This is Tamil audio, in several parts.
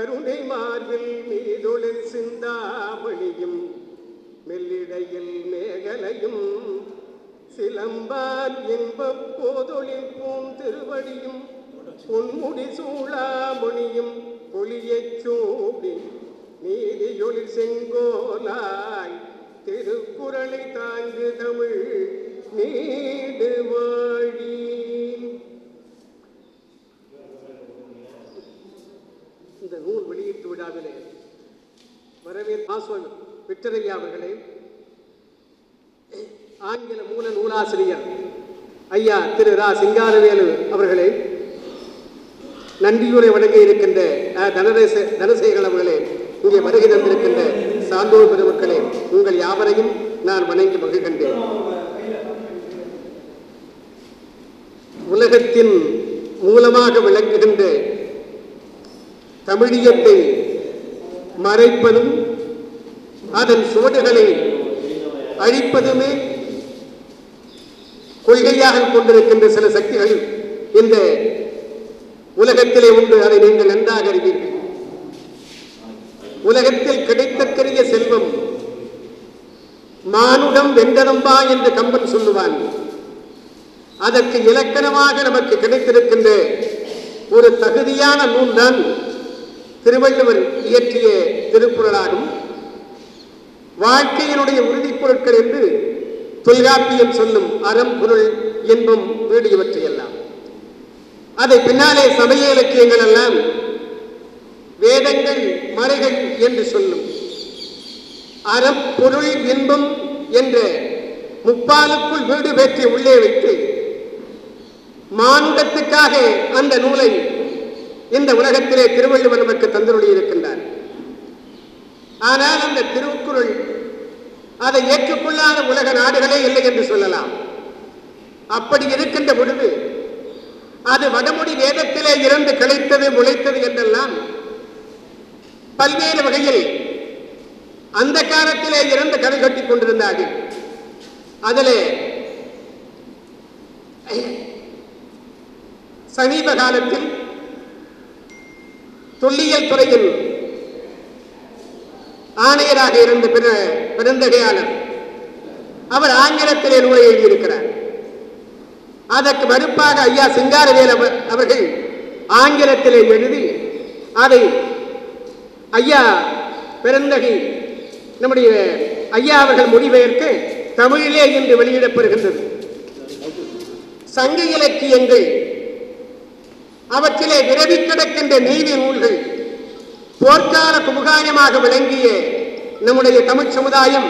கருணை மார்பில் மீதொழில் சிந்தாமணியும் மெல்லிடையில் மேகலையும் சிலம்பால் இன்பப் போதொழில் பூந்திருவடியும் பொன்முடி சூளாமணியும் பொலியச் சூடி நீதியொளிர் செங்கோலாய் திருக்குறளை தாங்கு தமிழ் நீடு வாழி இந்த நூல் வெளியீட்டு விழாவிலே வரவேற் ஆசோன் விக்டரையா அவர்களே ஆங்கில மூல நூலாசிரியர் ஐயா திரு ரா சிங்காரவேலு அவர்களே நன்றியுரை வழங்க இருக்கின்ற அ, தனரேச தனசேகர் அவர்களே இங்கே வருகை தந்திருக்கின்ற சான்றோர் பெருமக்களே உங்கள் யாவரையும் நான் வணங்கி மகிழ்கின்றேன் உலகத்தின் மூலமாக விளங்குகின்ற தமிழியத்தை மறைப்பதும் அதன் சுவடுகளை அழிப்பதுமே கொள்கையாக கொண்டிருக்கின்ற சில சக்திகள் இந்த உலகத்திலே உண்டு அதை நீங்கள் நன்றாக அறிவீர்கள் உலகத்தில் கிடைத்தற்கரிய செல்வம் மானுடம் வெண்டனம்பா என்று கம்பன் சொல்லுவான் அதற்கு இலக்கணமாக நமக்கு கிடைத்திருக்கின்ற ஒரு தகுதியான நூல்தான் திருவள்ளுவர் இயற்றிய திருக்குறளாகும் வாழ்க்கையினுடைய உறுதிப் பொருட்கள் என்று தொல்காப்பியம் சொல்லும் அறம் பொருள் இன்பம் வீடு இவற்றையெல்லாம் அதை பின்னாலே சமய இலக்கியங்கள் எல்லாம் வேதங்கள் மறைகள் என்று சொல்லும் அறம் பொருள் இன்பம் என்ற முப்பாலுக்குள் வீடு பெற்றி உள்ளே வைத்து மானுடத்துக்காக அந்த நூலை இந்த உலகத்திலே திருவள்ளுவர் நமக்கு தந்தருளி இருக்கின்றார் ஆனால் அந்த திருக்குறள் அதை ஏற்றுக்கொள்ளாத உலக நாடுகளே இல்லை என்று சொல்லலாம் அப்படி இருக்கின்ற பொழுது அது வடமொழி வேதத்திலே இருந்து கிளைத்தது முளைத்தது என்றெல்லாம் பல்வேறு வகையில் அந்த காலத்திலே இருந்து கதை கட்டிக் கொண்டிருந்தார்கள் அதிலே சமீப காலத்தில் தொல்லியல் துறையில் ஆணையராக இருந்த பிற பெருந்தகையாளர் அவர் ஆங்கிலத்திலே நூலை எழுதியிருக்கிறார் அதற்கு மறுப்பாக ஐயா சிங்காரவேல் அவர்- அவர்கள் ஆங்கிலத்திலே எழுதி அதை ஐயா பெருந்தகை நம்முடைய ஐயா அவர்கள் மொழிபெயர்த்து தமிழிலே இன்று வெளியிடப்படுகின்றது சங்க இலக்கியங்கள் அவற்றிலே விரவி கிடக்கின்ற நீதி நூல்கள் போர்க்கால குமுகாயமாக விளங்கிய நம்முடைய தமிழ் சமுதாயம்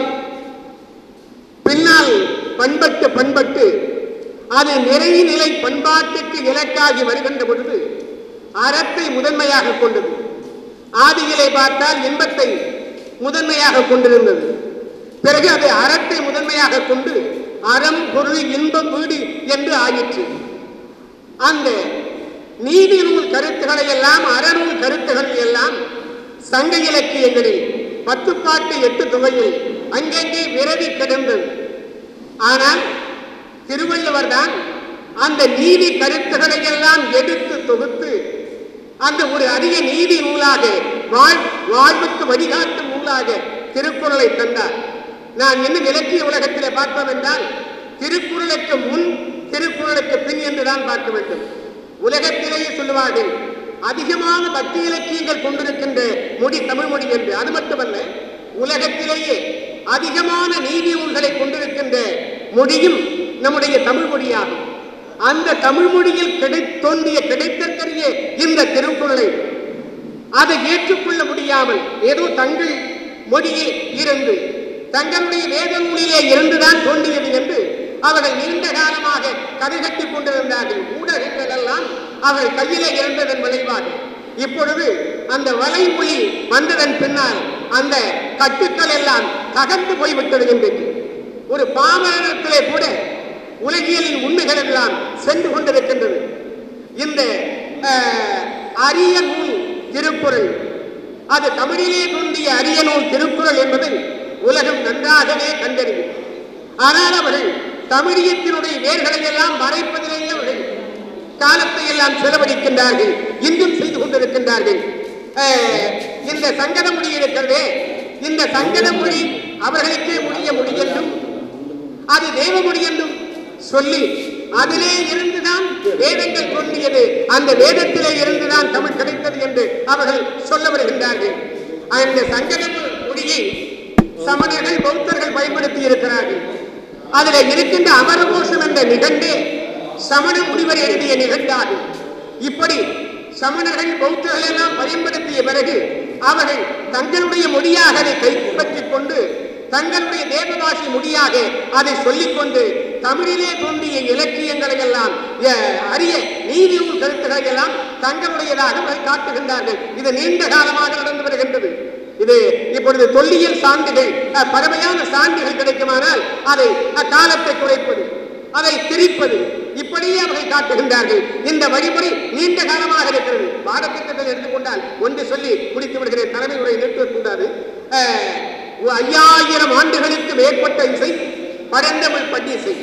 பின்னால் பண்பட்டு பண்பட்டு அது நிறைநிலை பண்பாட்டுக்கு இலக்காகி வருகின்ற பொழுது அறத்தை முதன்மையாக கொண்டது ஆதியிலே பார்த்தால் இன்பத்தை முதன்மையாக கொண்டிருந்தது பிறகு அது அறத்தை முதன்மையாக கொண்டு அறம் பொருள் இன்பம் வீடு என்று ஆயிற்று அந்த நீதி நூல் கருத்துக்களை எல்லாம் அறநூல் கருத்துக்களை எல்லாம் சங்க இலக்கியங்களில் பத்து பாட்டு எட்டு தொகையில் அங்கங்கே விரவி கிடந்தது ஆனால் திருவள்ளுவர் தான் அந்த நீதி கருத்துக்களை எல்லாம் எடுத்து தொகுத்து அந்த ஒரு அரிய நீதி நூலாக வாழ் வாழ்வுக்கு வழிகாட்டும் நூலாக திருக்குறளை தந்தார் நான் இன்னும் இலக்கிய உலகத்திலே பார்ப்போம் என்றால் திருக்குறளுக்கு முன் திருக்குறளுக்கு பின் என்றுதான் பார்க்க வேண்டும் உலகத்திலேயே சொல்லுவார்கள் அதிகமான பக்தி இலக்கியங்கள் கொண்டிருக்கின்ற மொழி தமிழ் மொழி என்று அது மட்டுமல்ல உலகத்திலேயே அதிகமான நீதி நூல்களை கொண்டிருக்கின்ற மொழியும் நம்முடைய தமிழ் மொழியாகும் அந்த தமிழ் மொழியில் கிடை தோன்றிய கிடைத்தற்கரிய இந்த திருக்குறளை அதை ஏற்றுக்கொள்ள முடியாமல் ஏதோ தங்கள் மொழியில் இருந்து தங்களுடைய வேத நூலிலே இருந்துதான் தோன்றியது என்று அவர்கள் நீண்ட காலமாக கதை கட்டிக் கொண்டிருந்தார்கள் ஊடகங்கள் எல்லாம் அவர்கள் கையிலே இருந்ததன் விளைவாக இப்பொழுது அந்த வலைமொழி வந்ததன் பின்னால் அந்த கட்டுக்கள் எல்லாம் தகர்ந்து போய்விட்டது இன்றைக்கு ஒரு பாமரத்திலே கூட உலகியலின் உண்மைகள் எல்லாம் சென்று கொண்டிருக்கின்றது இந்த அஹ், அரிய நூல் திருக்குறள் அது தமிழிலே தோன்றிய அரிய நூல் திருக்குறள் என்பதை உலகம் நன்றாகவே கண்டறியும் ஆனால் அவர்கள் தமிழியத்தினுடைய வேர்களை எல்லாம் மறைப்பதிலேயே அவர்கள் காலத்தை எல்லாம் செலவழிக்கின்றார்கள் இன்றும் செய்து கொண்டிருக்கின்றார்கள் அஹ், இந்த சங்கட மொழி இருக்கிறதே இந்த சங்கட மொழி அவர்களுக்கே உரிய மொழி என்றும் அது தேவமொழி என்றும் சொல்லி அதிலே இருந்துதான் வேதங்கள் தோன்றியது அந்த வேதத்திலே இருந்துதான் தமிழ் கிடைத்தது என்று அவர்கள் சொல்ல வருகின்றார்கள் அந்த சங்கட மொழியை சமணர்கள் பௌத்தர்கள் பயன்படுத்தி இருக்கிறார்கள் அதில் இருக்கின்ற அமரகோஷம் என்ற நிகழ்ந்தே சமண முனிவர் எழுதிய நிகழ்ந்தாகும் இப்படி சமணர்கள் பௌத்தர்கள் எல்லாம் பயன்படுத்திய பிறகு அவர்கள் தங்களுடைய மொழியாக அதை கைப்பற்றிக் கொண்டு தங்களுடைய தேவபாஷை மொழியாக அதை சொல்லிக்கொண்டு தமிழிலே தோன்றிய இலக்கியங்களை எல்லாம் அஹ், அரிய நீதி நூல் கருத்துக்களை எல்லாம் தங்களுடையதாக அவர்கள் காட்டுகின்றார்கள் இது நீண்ட காலமாக நடந்து வருகின்றது இது இப்பொழுது தொல்லியல் சான்றுகள் அஹ், பழமையான சான்றுகள் கிடைக்குமானால் அதை அஹ், காலத்தை குறைப்பது அதை திரிப்பது இப்படியே அவர்கள் காட்டுகின்றார்கள் இந்த வழிமுறை நீண்ட காலமாக இருக்கிறது பாடத்திட்டத்தில் எடுத்துக்கொண்டால் ஒன்று சொல்லி முடித்து விடுகிறேன் தலைமை உரை நிறுத்தக்கூடாது அஹ், ஐயாயிரம் ஆண்டுகளுக்கு மேற்பட்ட இசை பரந்தமிழ் பன்னிசை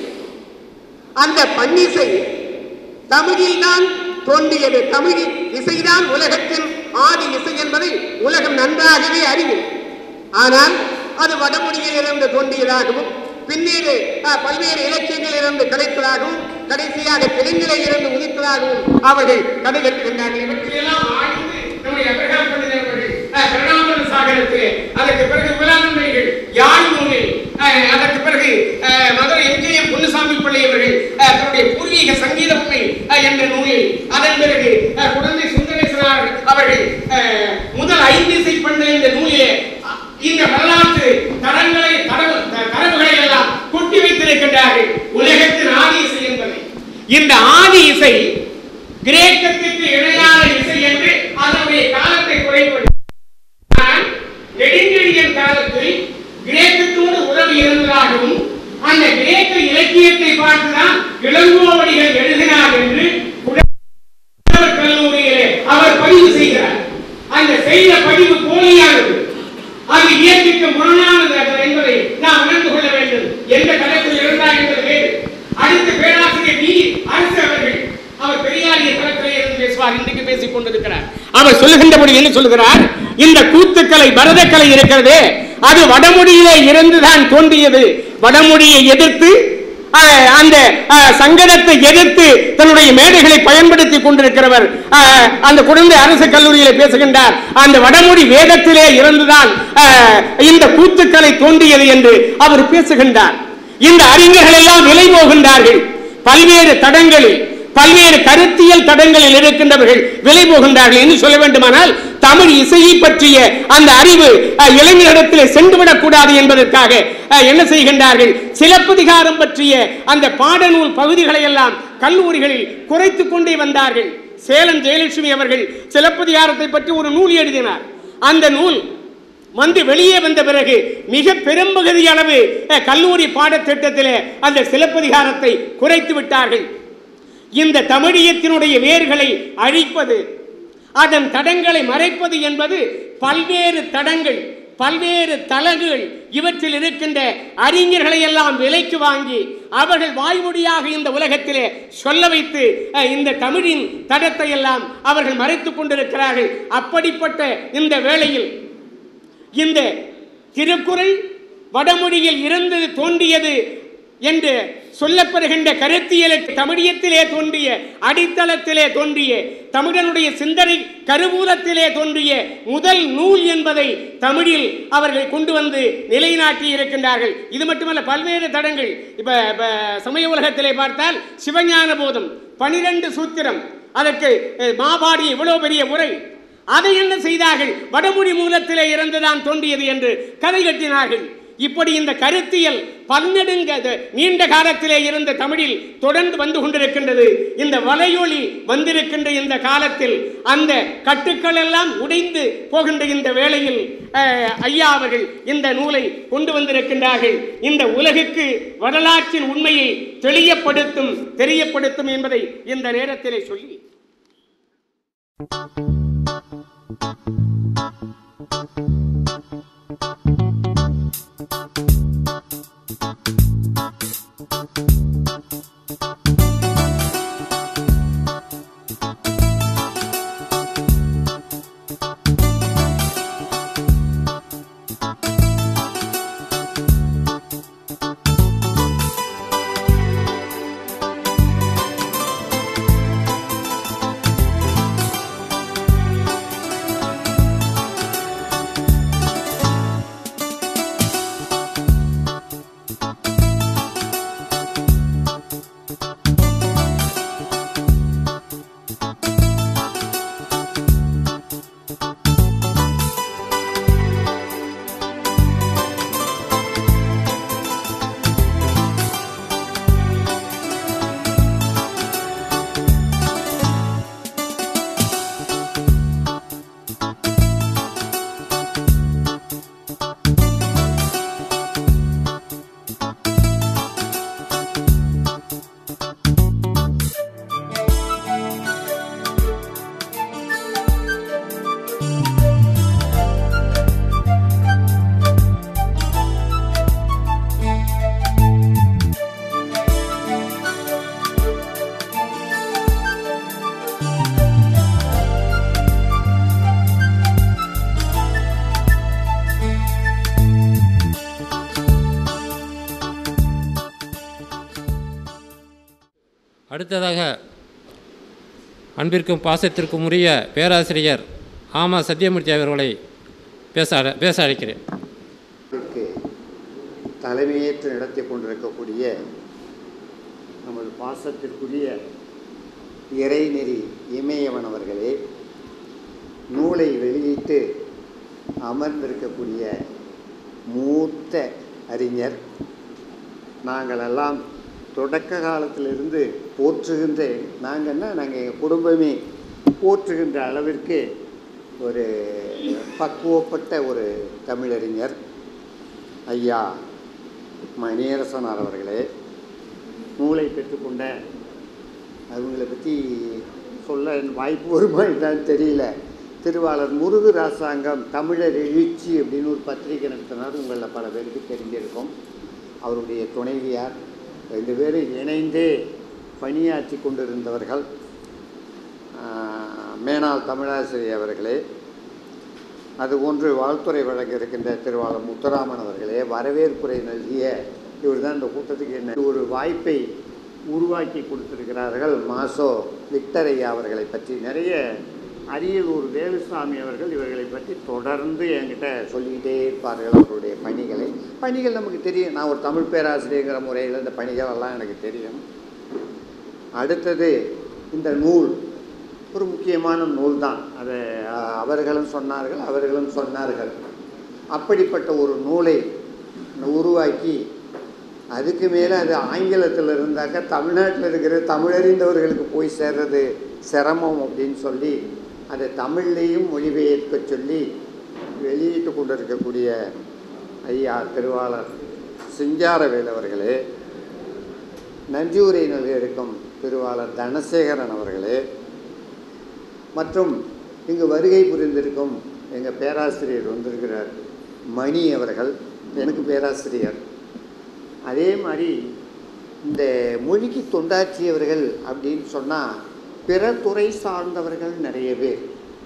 அந்த பன்னிசை தமிழில் தான் தோன்றியது தமிழ் இசைதான் உலகத்தின் ஆதி இசை என்பதை உலகம் நன்றாகவே அறிவும் ஆனால் அது வடமொழியில் இருந்து தோன்றியதாகவும் பின்னீடு அஹ், பல்வேறு இலக்கியங்களில் இருந்து கிடைத்ததாகவும் கடைசியாக தெலுங்கிலே இருந்து உதித்ததாகவும் அவர்கள் கதை கட்டுகின்றார்கள் இவற்றையெல்லாம் ஆய்ந்து நம்முடைய அபிரகாம் பண்டிதர் அவர்கள் அஹ், கருணாமல சாகரத்திலே அதற்கு பிறகு விழாநன்மைகள் யாழ் நூலில் அஹ், அதற்கு பிறகு அஹ், மதுரை எம்ஜிஎம் பொன்னுசாமி பிள்ளை அவர்கள் அஹ், தன்னுடைய பூர்வீக சங்கீத உண்மை அஹ், என்ற நூலில் அதன் பிறகு அஹ், குழந்தை சுந்தரேஸ்வரர் அவர்கள் அஹ், முதல் ஐந்திசை பண்ண இந்த நூலிலே அஹ், இந்த வரலாற்று தரங்களை தரவு த- தரவுகளை எல்லாம் கொட்டி வைத்திருக்கின்றார்கள் உலகத்தின் ஆதி இசை என்பதை இந்த ஆதி இசை கிரேக்கத்திற்கு இணையான இசை என்று அதனுடைய காலத்தை குறைப்பது ஆனால் நெடுஞ்செழியன் காலத்தில் கிரேக்கத்தோடு உறவு இருந்ததாகவும் அந்த கிரேக்க இலக்கியத்தை பார்த்துதான் இளங்கோவடிகள் எழுதினார் என்று புலவர் கல்லூரியிலே அவர் பதிவு செய்கிறார் அந்த செய்த பதிவு போலியானது அது இயற்கைக்கு முரணானது அது என்பதை நாம் உணர்ந்து கொள்ள வேண்டும் எந்த தளத்தில் இருந்தார் என்பது வேறு அடுத்த பேராசிரியர் டி அரசு அவர்கள் அவர் பெரியாரிய தளத்திலே இருந்து பேசுவார் இன்றைக்கு பேசிக் கொண்டிருக்கிறார் அவர் சொல்லுகின்றபடி என்ன சொல்லுகிறார் இந்த கூத்துக்கலை பரதக்கலை இருக்கிறதே அது வடமொழியிலே இருந்துதான் தோன்றியது வடமொழியை எதிர்த்து அஹ், அந்த அஹ், சங்கடத்தை எதிர்த்து தன்னுடைய மேடைகளை பயன்படுத்தி கொண்டிருக்கிறவர் அஹ், அந்த குழந்தை அரசு கல்லூரியில பேசுகின்றார் அந்த வடமொழி வேதத்திலே இருந்துதான் அஹ், இந்த கூத்துக்களை தோன்றியது என்று அவர் பேசுகின்றார் இந்த அறிஞர்கள் எல்லாம் விலை போகின்றார்கள் பல்வேறு தடங்களில் பல்வேறு கருத்தியல் தடங்களில் இருக்கின்றவர்கள் விலை போகின்றார்கள் என்று சொல்ல வேண்டுமானால் தமிழ் இசையை பற்றிய அந்த அறிவு அஹ், இளைஞரிடத்தில் சென்றுவிடக் கூடாது என்பதற்காக அஹ், என்ன செய்கின்றார்கள் சிலப்பதிகாரம் பற்றிய அந்த பாடநூல் பகுதிகளை எல்லாம் கல்லூரிகளில் குறைத்துக் கொண்டே வந்தார்கள் சேலம் ஜெயலட்சுமி அவர்கள் சிலப்பதிகாரத்தை பற்றி ஒரு நூல் எழுதினார் அந்த நூல் வந்து வெளியே வந்த பிறகு மிக பெரும்பகுதி அளவு அஹ், கல்லூரி பாடத்திட்டத்திலே அந்த சிலப்பதிகாரத்தை குறைத்து விட்டார்கள் இந்த தமிழியத்தினுடைய வேர்களை அழிப்பது அதன் தடங்களை மறைப்பது என்பது பல்வேறு தடங்கள் பல்வேறு தலகுகள் இவற்றில் இருக்கின்ற அறிஞர்களை எல்லாம் விலைக்கு வாங்கி அவர்கள் வாய்மொழியாக இந்த உலகத்திலே சொல்ல வைத்து அஹ், இந்த தமிழின் தடத்தை எல்லாம் அவர்கள் மறைத்துக் கொண்டிருக்கிறார்கள் அப்படிப்பட்ட இந்த வேளையில் இந்த திருக்குறள் வடமொழியில் இருந்து தோன்றியது என்று சொல்லப்படுகின்ற கருத்தியலுக்கு தமிழியத்திலே தோன்றிய அடித்தளத்திலே தோன்றிய தமிழனுடைய சிந்தனை கருவூலத்திலே தோன்றிய முதல் நூல் என்பதை தமிழில் அவர்கள் கொண்டு வந்து நிலைநாட்டி இருக்கின்றார்கள் இது மட்டுமல்ல பல்வேறு தடங்கள் இப்ப இப்ப சமய உலகத்திலே பார்த்தால் சிவஞான போதம் பனிரெண்டு சூத்திரம் அதற்கு அஹ், மாபாடி இவ்வளவு பெரிய உரை அதை என்ன செய்தார்கள் வடமொழி மூலத்திலே இருந்துதான் தோன்றியது என்று கதை கட்டினார்கள் இப்படி இந்த கருத்தியல் பன்னெடுங்க அது நீண்ட காலத்திலே இருந்த தமிழில் தொடர்ந்து வந்து கொண்டிருக்கின்றது இந்த வலையொலி வந்திருக்கின்ற இந்த காலத்தில் அந்த கட்டுக்கள் எல்லாம் உடைந்து போகின்ற இந்த வேளையில் அஹ், ஐயா அவர்கள் இந்த நூலை கொண்டு வந்திருக்கின்றார்கள் இந்த உலகுக்கு வரலாற்றின் உண்மையை தெளியப்படுத்தும் தெரியப்படுத்தும் என்பதை இந்த நேரத்திலே சொல்லி அடுத்ததாக அன்பிற்கும் பாசத்திற்கும் உரிய பேராசிரியர் ஆமா சத்தியமூர்த்தி அவர்களை பேச அழ- பேச அழைக்கிறேன் இதற்கு தலைமையேற்று நடத்தி கொண்டிருக்கக்கூடிய நமது பாசத்திற்குரிய இறைநெறி இமயவன் அவர்களே நூலை வெளியிட்டு அமர்ந்திருக்கக்கூடிய மூத்த அறிஞர் நாங்கள் எல்லாம் தொடக்க காலத்திலிருந்து போற்றுகின்ற நாங்கன்னா நாங்கள் எங்கள் குடும்பமே போற்றுகின்ற அளவிற்கு ஒரு பக்குவப்பட்ட ஒரு தமிழறிஞர் ஐயா மணியரசனார் அவர்களே நூலை பெற்றுக்கொண்ட அவங்கள பற்றி சொல்ல வாய்ப்பு வருமா என்னன்னு தெரியல திருவாளர் முருகு ராசாங்கம் தமிழர் எழுச்சி அப்படின்னு ஒரு பத்திரிகை நடத்தினார் உங்களில் பல பேருக்கு தெரிஞ்சிருக்கும் அவருடைய துணைவியார் ரெண்டு பேரும் இணைந்தே பணியாற்றி கொண்டிருந்தவர்கள் ஆஹ், மேனாள் தமிழாசிரியர் அவர்களே அதுபோன்று வாழ்த்துறை வழங்க இருக்கின்ற திருவாளர் முத்துராமன் அவர்களே வரவேற்புரை நல்கிய இவர் தான் இந்த கூட்டத்துக்கு என்ன ஒரு வாய்ப்பை உருவாக்கி கொடுத்திருக்கிறார்கள் மாசோ விக்டர் ஐயா அவர்களை பற்றி நிறைய அரியலூர் வேலுசாமி அவர்கள் இவர்களை பற்றி தொடர்ந்து என்கிட்ட சொல்லிக்கிட்டே இருப்பார்கள் அவருடைய பணிகளை பணிகள் நமக்கு தெரியும் நான் ஒரு தமிழ் பேராசிரியங்கிற முறையில் இந்த பணிகள் எல்லாம் எனக்கு தெரியும் அடுத்தது இந்த நூல் ஒரு முக்கியமான நூல் தான் அதை அஹ், அவர்களும் சொன்னார்கள் அவர்களும் சொன்னார்கள் அப்படிப்பட்ட ஒரு நூலை உருவாக்கி அதுக்கு மேலே அது ஆங்கிலத்தில் இருந்தாக்க தமிழ்நாட்டில் இருக்கிற தமிழறிந்தவர்களுக்கு போய் சேர்றது சிரமம் அப்படின்னு சொல்லி அதை தமிழ்லேயும் மொழிபெயர்க்க சொல்லி வெளியிட்டு கொண்டிருக்கக்கூடிய ஐயா திருவாளர் சிங்காரவேல் அவர்களே நஞ்சுரை இருக்கும் திருவாளர் தனசேகரன் அவர்களே மற்றும் இங்கு வருகை புரிந்திருக்கும் எங்கள் பேராசிரியர் வந்திருக்கிறார் மணி அவர்கள் எனக்கு பேராசிரியர் அதே மாதிரி இந்த மொழிக்கு தொண்டாற்றியவர்கள் அப்படின்னு சொன்னால் பிற துறை சார்ந்தவர்கள் நிறைய பேர்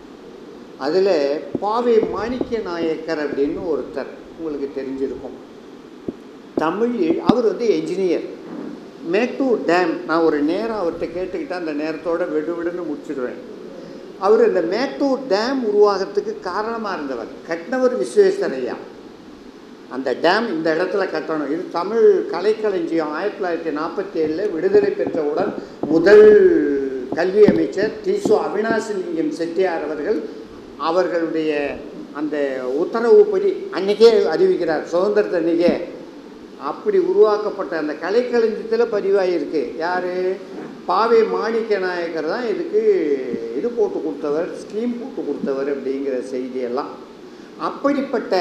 அதில் பாவை மாணிக்க நாயக்கர் அப்படின்னு ஒருத்தர் உங்களுக்கு தெரிஞ்சிருக்கும் தமிழ் எ- அவர் வந்து என்ஜினியர் மேட்டூர் டேம் நான் ஒரு நேரம் அவர்கிட்ட கேட்டுக்கிட்டா அந்த நேரத்தோட விடு விடுன்னு முடிச்சிடுவேன் அவர் இந்த மேட்டூர் டேம் உருவாகிறதுக்கு காரணமாக இருந்தவர் கட்டினவர் விஸ்வேஸ்வரையா அந்த டேம் இந்த இடத்துல கட்டணும் இது தமிழ் கலைக்களஞ்சியம் ஆயிரத்தி தொள்ளாயிரத்தி நாற்பத்தி ஏழில் விடுதலை பெற்றவுடன் முதல் கல்வி அமைச்சர் தீசு அவினாசிலிங்கம் செட்டியார் அவர்கள் அவர்களுடைய அந்த உத்தரவுப்படி அன்னைக்கே அறிவிக்கிறார் சுதந்திரத்தை அன்னைக்கே அப்படி உருவாக்கப்பட்ட அந்த கலைக்களஞ்சியத்தில் பதிவாகியிருக்கு யார் பாவை மாணிக்க நாயக்கர் தான் இதுக்கு இது போட்டு கொடுத்தவர் ஸ்கீம் போட்டு கொடுத்தவர் அப்படிங்கிற செய்தியெல்லாம் அப்படிப்பட்ட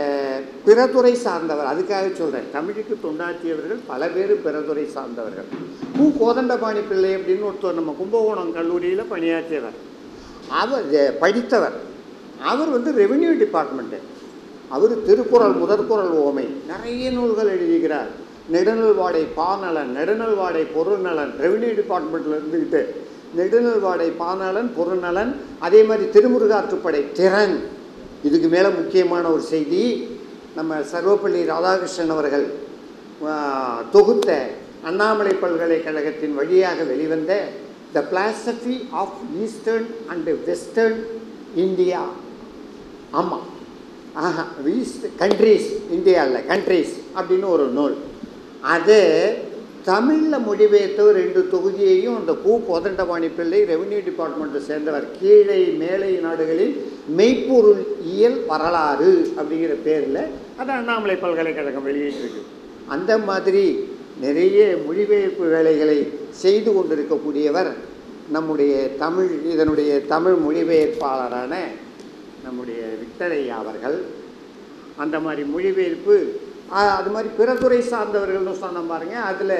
பிறதுறை சார்ந்தவர் அதுக்காக சொல்கிறேன் தமிழுக்கு தொண்டாற்றியவர்கள் பல பேர் பிறதுறை சார்ந்தவர்கள் கு கோதண்டபாணி பிள்ளை அப்படின்னு ஒருத்தர் நம்ம கும்பகோணம் கல்லூரியில் பணியாற்றியவர் அவர் எ- படித்தவர் அவர் வந்து ரெவென்யூ டிபார்ட்மெண்ட்டு அவர் திருக்குறள் முதற்குறள் ஓமை நிறைய நூல்கள் எழுதுகிறார் நெடுநல்வாடை பாநலன் நெடுநல்வாடை பொருள்நலன் ரெவென்யூ டிபார்ட்மெண்ட்டில் இருந்துக்கிட்டு நெடுநல்வாடை பாநலன் பொருள்நலன் அதே மாதிரி திருமுருகாற்றுப்படை திறன் இதுக்கு மேலே முக்கியமான ஒரு செய்தி நம்ம சர்வப்பள்ளி ராதாகிருஷ்ணன் அவர்கள் ஆ, தொகுத்த அண்ணாமலை பல்கலைக்கழகத்தின் வழியாக வெளிவந்த the philosophy of eastern and western India ஆமாம் ஆஹா ஈஸ்ட் கண்ட்ரீஸ் இந்தியாவில் கண்ட்ரீஸ் அப்படின்னு ஒரு நூல் அது தமிழில் மொழிபெயர்த்த ரெண்டு தொகுதியையும் அந்த பூ கோதண்டபாணி பிள்ளை ரெவென்யூ டிபார்ட்மெண்ட்டை சேர்ந்தவர் கீழே மேலை நாடுகளில் மெய்ப்பொருள் இயல் வரலாறு அப்படிங்கிற பேரில் அது அண்ணாமலை பல்கலைக்கழகம் வெளியிட்டிருக்கு அந்த மாதிரி நிறைய மொழிபெயர்ப்பு வேலைகளை செய்து கொண்டிருக்கக்கூடியவர் நம்முடைய தமிழ் இதனுடைய தமிழ் மொழிபெயர்ப்பாளரான நம்முடைய விக்டரையா அவர்கள் அந்த மாதிரி மொழிபெயர்ப்பு ஆ, அது மாதிரி பிற துறை சார்ந்தவர்கள்னு சொன்ன பாருங்க அதில்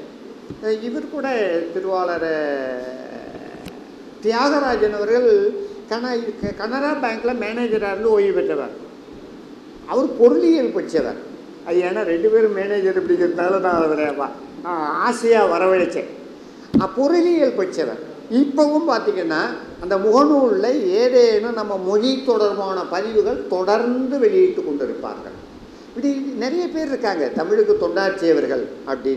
இவர் கூட திருவாளர் தியாகராஜன் அவர்கள் கன கனரா பேங்க்கில் மேனேஜராக இருந்து ஓய்வு பெற்றவர் அவர் பொருளியல் படித்தவர் அது ஏன்னா ரெண்டு பேரும் மேனேஜர் அப்படிங்கிறதுனால நான் அவரை வ- ஆ- ஆசையாக வரவழைச்சேன் அ, பொருளியல் படித்தவர் இப்போவும் பார்த்திங்கன்னா அந்த முகநூலில் ஏதேனும் நம்ம மொழி தொடர்பான பதிவுகள் தொடர்ந்து வெளியிட்டு கொண்டிருப்பார்கள் இப்படி நிறைய பேர் இருக்காங்க தமிழுக்கு தொண்டாற்றியவர்கள் அப்படின்னு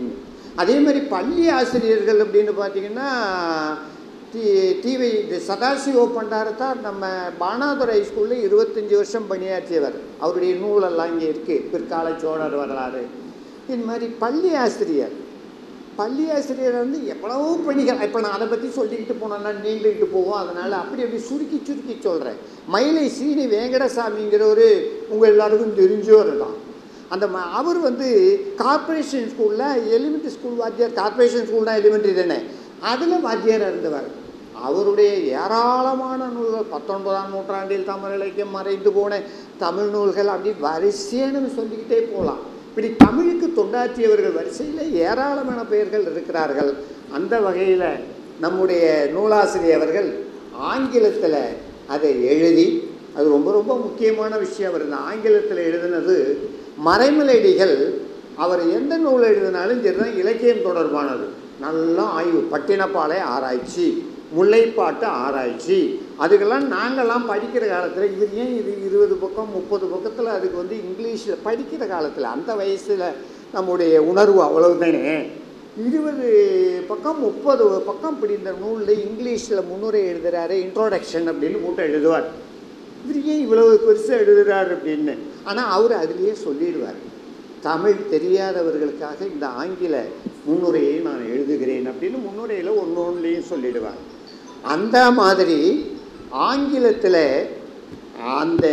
அதே மாதிரி பள்ளி ஆசிரியர்கள் அப்படின்னு பார்த்தீங்கன்னா டி டிவி இந்த சதாசிவ பண்டாரத்தார் நம்ம பானாதுரை ஸ்கூலில் இருபத்தஞ்சி வருஷம் பணியாற்றியவர் அவருடைய நூலெல்லாம் இங்கே இருக்குது பிற்கால சோழர் வரலாறு இது மாதிரி பள்ளி ஆசிரியர் பள்ளி ஆசிரியர் வந்து எவ்வளவோ பணிகள் இப்போ நான் அதை பற்றி சொல்லிக்கிட்டு போனேன்னா நீண்டுக்கிட்டு போவோம் அதனால் அப்படி அப்படி சுருக்கி சுருக்கி சொல்கிறேன் மயிலை சீனி வேங்கடசாமிங்கிறவர் உங்கள் எல்லாருக்கும் தெரிஞ்சவர் தான் அந்த ம அவர் வந்து கார்ப்பரேஷன் ஸ்கூலில் எலிமெண்ட்ரி ஸ்கூல் வாத்தியார் கார்ப்பரேஷன் ஸ்கூல்னா எலிமெண்ட்ரி தானே அதில் வாத்தியாராக இருந்தவர் அவருடைய ஏராளமான நூல்கள் பத்தொன்பதாம் நூற்றாண்டில் தமிழ் இலக்கியம் மறைந்து போன தமிழ் நூல்கள் அப்படி வரிசையாக நம்ம சொல்லிக்கிட்டே போகலாம் இப்படி தமிழுக்கு தொண்டாற்றியவர்கள் வரிசையில் ஏராளமான பெயர்கள் இருக்கிறார்கள் அந்த வகையில் நம்முடைய நூலாசிரியர் அவர்கள் ஆங்கிலத்தில் அதை எழுதி அது ரொம்ப ரொம்ப முக்கியமான விஷயம் அவர் இந்த ஆங்கிலத்தில் எழுதினது மறைமலடிகள் அவர் எந்த நூல் எழுதினாலும் சரிதான் இலக்கியம் தொடர்பானது நல்லா ஆய்வு பட்டினப்பாலை ஆராய்ச்சி முல்லைப்பாட்டு ஆராய்ச்சி அதுக்கெல்லாம் நாங்கள்லாம் படிக்கிற காலத்தில் இது ஏன் இது இருபது பக்கம் முப்பது பக்கத்தில் அதுக்கு வந்து இங்கிலீஷில் படிக்கிற காலத்தில் அந்த வயசில் நம்முடைய உணர்வு அவ்வளவுதானே இருபது பக்கம் முப்பது பக்கம் இப்படி இந்த நூலில் இங்கிலீஷில் முன்னுரை எழுதுகிறாரு இன்ட்ரோடக்ஷன் அப்படின்னு போட்டு எழுதுவார் இவர் ஏன் இவ்வளவு பெருசாக எழுதுகிறார் அப்படின்னு ஆனால் அவர் அதுலேயே சொல்லிடுவார் தமிழ் தெரியாதவர்களுக்காக இந்த ஆங்கில முன்னுரையை நான் எழுதுகிறேன் அப்படின்னு முன்னுரையில் ஒன்று ஒன்றுலையும் சொல்லிடுவார் அந்த மாதிரி ஆங்கிலத்தில் அந்த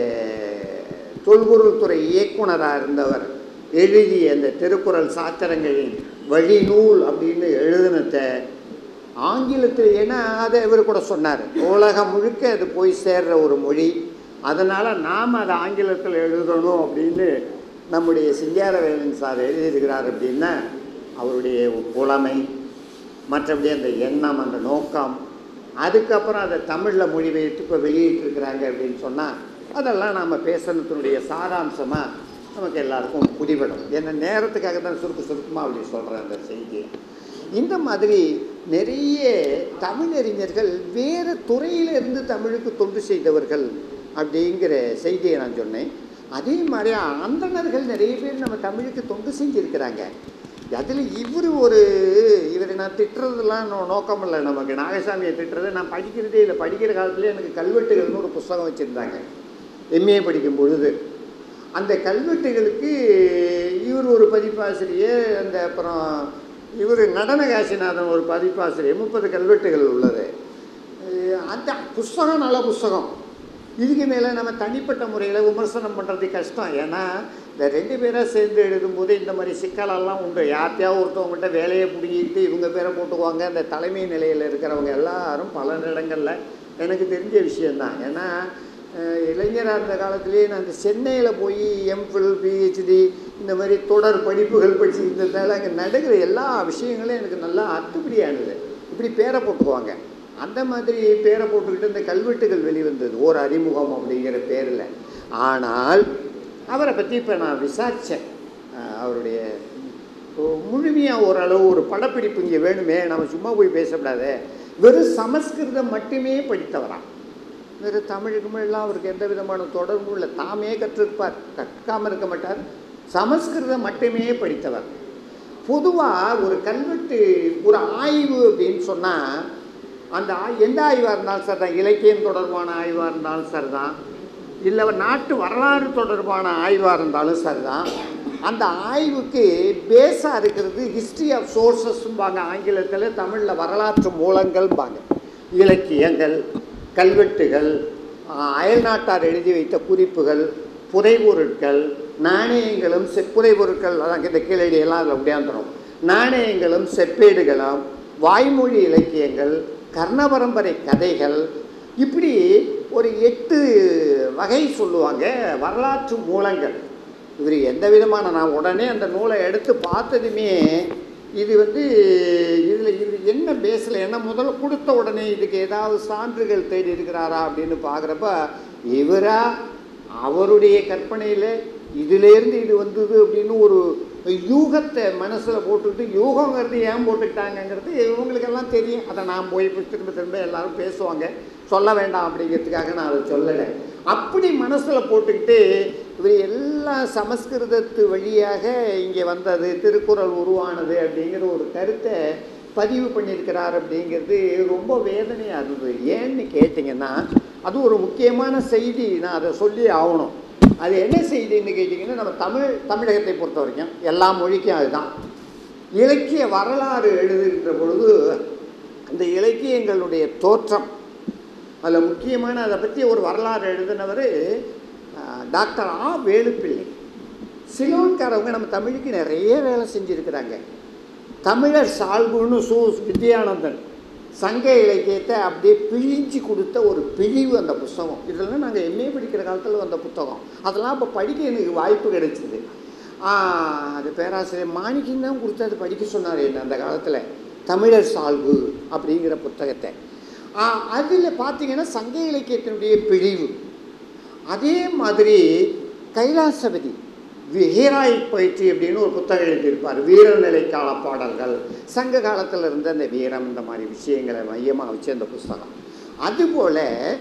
தொல்பொருள் துறை இயக்குனராக இருந்தவர் எழுதிய அந்த திருக்குறள் சாத்திரங்களின் வழிநூல் அப்படின்னு எழுதினத ஆங்கிலத்தில் ஏன்னா அதை இவர் கூட சொன்னார் உலகம் முழுக்க அது போய் சேர்ற ஒரு மொழி அதனால் நாம் அதை ஆங்கிலத்தில் எழுதணும் அப்படின்னு நம்முடைய சிங்காரவேலன் சார் எழுதியிருக்கிறார் அப்படின்னா அவருடைய புலமை மற்றபடி அந்த எண்ணம் அந்த நோக்கம் அதுக்கப்புறம் அதை தமிழில் மொழிபெயர்த்து இப்போ வெளியிட்டிருக்கிறாங்க அப்படின்னு சொன்னால் அதெல்லாம் நாம் பேசுனத்தினுடைய சாராம்சமாக நமக்கு எல்லாருக்கும் புரிபடும் ஏன்னா நேரத்துக்காக தான் சுருக்கு சுருக்கமாக அப்படி சொல்கிறேன் அந்த செய்தியை இந்த மாதிரி நிறைய தமிழறிஞர்கள் வேறு துறையிலிருந்து தமிழுக்கு தொண்டு செய்தவர்கள் அப்படிங்கிற செய்தியை நான் சொன்னேன் அதே மாதிரி அந்தணர்கள் நிறைய பேர் நம்ம தமிழுக்கு தொண்டு செஞ்சுருக்கிறாங்க அதில் இவர் ஒரு இவரை நான் திட்டுறதுலாம் நோ நோக்கம் இல்லை நமக்கு நாகசாமியை திட்டுறது நான் படிக்கிறதே இல்லை படிக்கிற காலத்துலேயே எனக்கு கல்வெட்டுகள்னு ஒரு புஸ்தகம் வச்சுருந்தாங்க எம்ஏ படிக்கும் பொழுது அந்த கல்வெட்டுகளுக்கு இவர் ஒரு பதிப்பாசிரியர் அந்த அப்புறம் இவர் நடன காசிநாதன் ஒரு பதிப்பாசிரியர் முப்பது கல்வெட்டுகள் உள்ளது அஹ் அந்த புஸ்தகம் நல்ல புஸ்தகம் இதுக்கு மேலே நம்ம தனிப்பட்ட முறையில் விமர்சனம் பண்ணுறது கஷ்டம் ஏன்னா இந்த ரெண்டு பேராக சேர்ந்து எழுதும்போது இந்த மாதிரி சிக்கலெல்லாம் உண்டு யார்த்தையாவது ஒருத்தவங்ககிட்ட வேலையை பிடிங்கிட்டு இவங்க பேரை போட்டுக்குவாங்க அந்த தலைமை நிலையில் இருக்கிறவங்க எல்லாரும் பல இடங்களில் எனக்கு தெரிஞ்ச விஷயந்தான் ஏன்னா அஹ், இளைஞராக இருந்த காலத்திலேயே நான் இந்த சென்னையில் போய் எம்ஃபில் பிஹெச்டி இந்த மாதிரி தொடர் படிப்புகள் படிச்சுருந்ததால் அங்கே நடக்கிற எல்லா விஷயங்களும் எனக்கு நல்லா அத்துப்படியானது இப்படி பேரை போட்டுக்குவாங்க அந்த மாதிரி பேரை போட்டுக்கிட்டு இந்த கல்வெட்டுகள் வெளிவந்தது ஓர் அறிமுகம் அப்படிங்கிற பேரில் ஆனால் அவரை பற்றி இப்போ நான் விசாரித்தேன் அவருடைய முழுமையாக ஓரளவு ஒரு படப்பிடிப்பு இங்கே வேணுமே நம்ம சும்மா போய் பேசக்கூடாது வெறும் சமஸ்கிருதம் மட்டுமே படித்தவராம் வேறு தமிழ் தமிழ்லாம் அவருக்கு எந்த விதமான தொடர்பும் இல்லை தாமே கற்றிருப்பார் கற்காமல் இருக்க மாட்டார் சமஸ்கிருதம் மட்டுமே படித்தவர் பொதுவாக ஒரு கல்வெட்டு ஒரு ஆய்வு அப்படின்னு சொன்னால் அந்த ஆய் எந்த ஆய்வாக இருந்தாலும் சார் தான் இலக்கியம் தொடர்பான ஆய்வாக இருந்தாலும் சார் தான் இல்லை நாட்டு வரலாறு தொடர்பான ஆய்வாக இருந்தாலும் சரி தான் அந்த ஆய்வுக்கு பேஸாக இருக்கிறது ஹிஸ்ட்ரி ஆஃப் சோர்சஸ்ம்பாங்க ஆங்கிலத்தில் தமிழில் வரலாற்று மூலங்கள்பாங்க இலக்கியங்கள் கல்வெட்டுகள் ஆஹ், அயல்நாட்டார் எழுதி வைத்த குறிப்புகள் புதைபொருட்கள் நாணயங்களும் செப்புதை பொருட்கள் அதான் இந்த கீழடி எல்லாம் அதில் உடையாந்துடும் நாணயங்களும் செப்பேடுகளும் வாய்மொழி இலக்கியங்கள் கர்ணபரம்பரை கதைகள் இப்படி ஒரு எட்டு வகை சொல்லுவாங்க வரலாற்று மூலங்கள் இவர் எந்த விதமான நான் உடனே அந்த நூலை எடுத்து பார்த்ததுமே இது வந்து இதில் இது என்ன பேசல என்ன முதல்ல கொடுத்த உடனே இதுக்கு ஏதாவது சான்றுகள் தேடி இருக்கிறாரா அப்படின்னு பார்க்குறப்ப இவரா அவருடைய கற்பனையில் இதிலேருந்து இது வந்தது அப்படின்னு ஒரு யூகத்தை மனசில் போட்டுக்கிட்டு யூகங்கிறது ஏன் போட்டுக்கிட்டாங்கங்கிறது இவங்களுக்கெல்லாம் தெரியும் அதை நான் போய் இப்ப திரும்ப திரும்ப எல்லாரும் பேசுவாங்க சொல்ல வேண்டாம் அப்படிங்கிறதுக்காக நான் அதை சொல்லலை அப்படி மனசில் போட்டுக்கிட்டு இவர் எல்லாம் சமஸ்கிருதத்து வழியாக இங்கே வந்தது திருக்குறள் உருவானது அப்படிங்கிற ஒரு கருத்தை பதிவு பண்ணியிருக்கிறார் அப்படிங்கிறது ரொம்ப வேதனையாக இருந்தது ஏன்னு கேட்டிங்கன்னா அது ஒரு முக்கியமான செய்தி நான் அதை சொல்லி ஆகணும் அது என்ன செய்தின்னு கேட்டிங்கன்னா நம்ம தமிழ் தமிழகத்தை பொறுத்த வரைக்கும் எல்லா மொழிக்கும் அதுதான் இலக்கிய வரலாறு எழுதுகின்ற பொழுது அந்த இலக்கியங்களுடைய தோற்றம் அதில் முக்கியமான அதை பற்றி ஒரு வரலாறு எழுதினவர் டாக்டர் ஆ வேலுப்பிள்ளை சிலோன்காரவங்க நம்ம தமிழுக்கு நிறைய வேலை செஞ்சுருக்கிறாங்க தமிழர் சால்புன்னு சு வித்யானந்தன் சங்க இலக்கியத்தை அப்படியே பிழிஞ்சு கொடுத்த ஒரு பிழிவு அந்த புஸ்தகம் இதெல்லாம் நாங்கள் எம்ஏ படிக்கிற காலத்தில் வந்த புத்தகம் அதெல்லாம் இப்போ படிக்க எனக்கு வாய்ப்பு கிடைச்சிது அது பேராசிரியர் மாணிக்கம் தான் கொடுத்து அது படிக்க சொன்னார் என்ன அந்த காலத்தில் தமிழர் சால்பு அப்படிங்கிற புத்தகத்தை அதில் பார்த்தீங்கன்னா சங்க இலக்கியத்தினுடைய பிழிவு அதே மாதிரி கைலாசபதி ஹீராயிக் பயிற்சி அப்படின்னு ஒரு புத்தகம் எழுதியிருப்பார் வீரநிலை கால பாடல்கள் சங்க காலத்தில் இருந்த அந்த வீரம் இந்த மாதிரி விஷயங்களை மையமாக வச்சு அந்த புஸ்தகம் அதுபோல்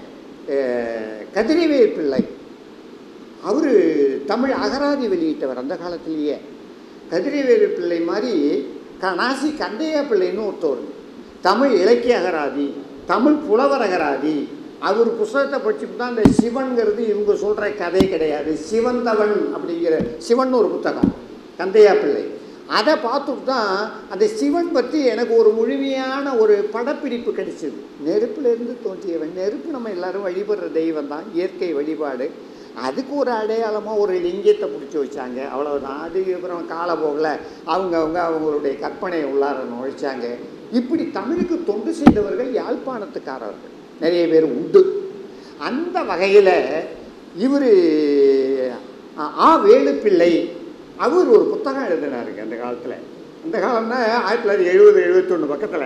கதிரவேல் பிள்ளை அவர் தமிழ் அகராதி வெளியிட்டவர் அந்த காலத்திலேயே கதிரவேலு பிள்ளை மாதிரி க நாசி கண்டையா பிள்ளைன்னு ஒருத்தவர் தமிழ் இலக்கிய அகராதி தமிழ் புலவர் அகராதி அவர் புஸ்தகத்தை படிச்சுட்டு தான் இந்த சிவன்கிறது இவங்க சொல்கிற கதை கிடையாது சிவந்தவன் அப்படிங்கிற சிவன் ஒரு புத்தகம் கந்தையா பிள்ளை அதை பார்த்துட்டு தான் அந்த சிவன் பற்றி எனக்கு ஒரு முழுமையான ஒரு படப்பிடிப்பு கிடைச்சிது நெருப்புலேருந்து தோன்றியவன் நெருப்பு நம்ம எல்லாரும் வழிபடுற தெய்வம் தான் இயற்கை வழிபாடு அதுக்கு ஒரு அடையாளமாக ஒரு லிங்கத்தை பிடிச்சி வச்சாங்க அவ்வளவுதான் அதுக்கப்புறம் காலப்போகில் அவங்கவுங்க அவங்களுடைய கற்பனையை உள்ளார நுழைச்சாங்க இப்படி தமிழுக்கு தொண்டு செய்தவர்கள் யாழ்ப்பாணத்துக்காரர்கள் நிறைய பேர் உண்டு அந்த வகையில் இவர் ஆ வேலுப்பிள்ளை அவர் ஒரு புத்தகம் எழுதினாருங்க அந்த காலத்தில் அந்த காலம்னா ஆயிரத்தி தொள்ளாயிரத்தி எழுபது எழுபத்தொன்று பக்கத்தில்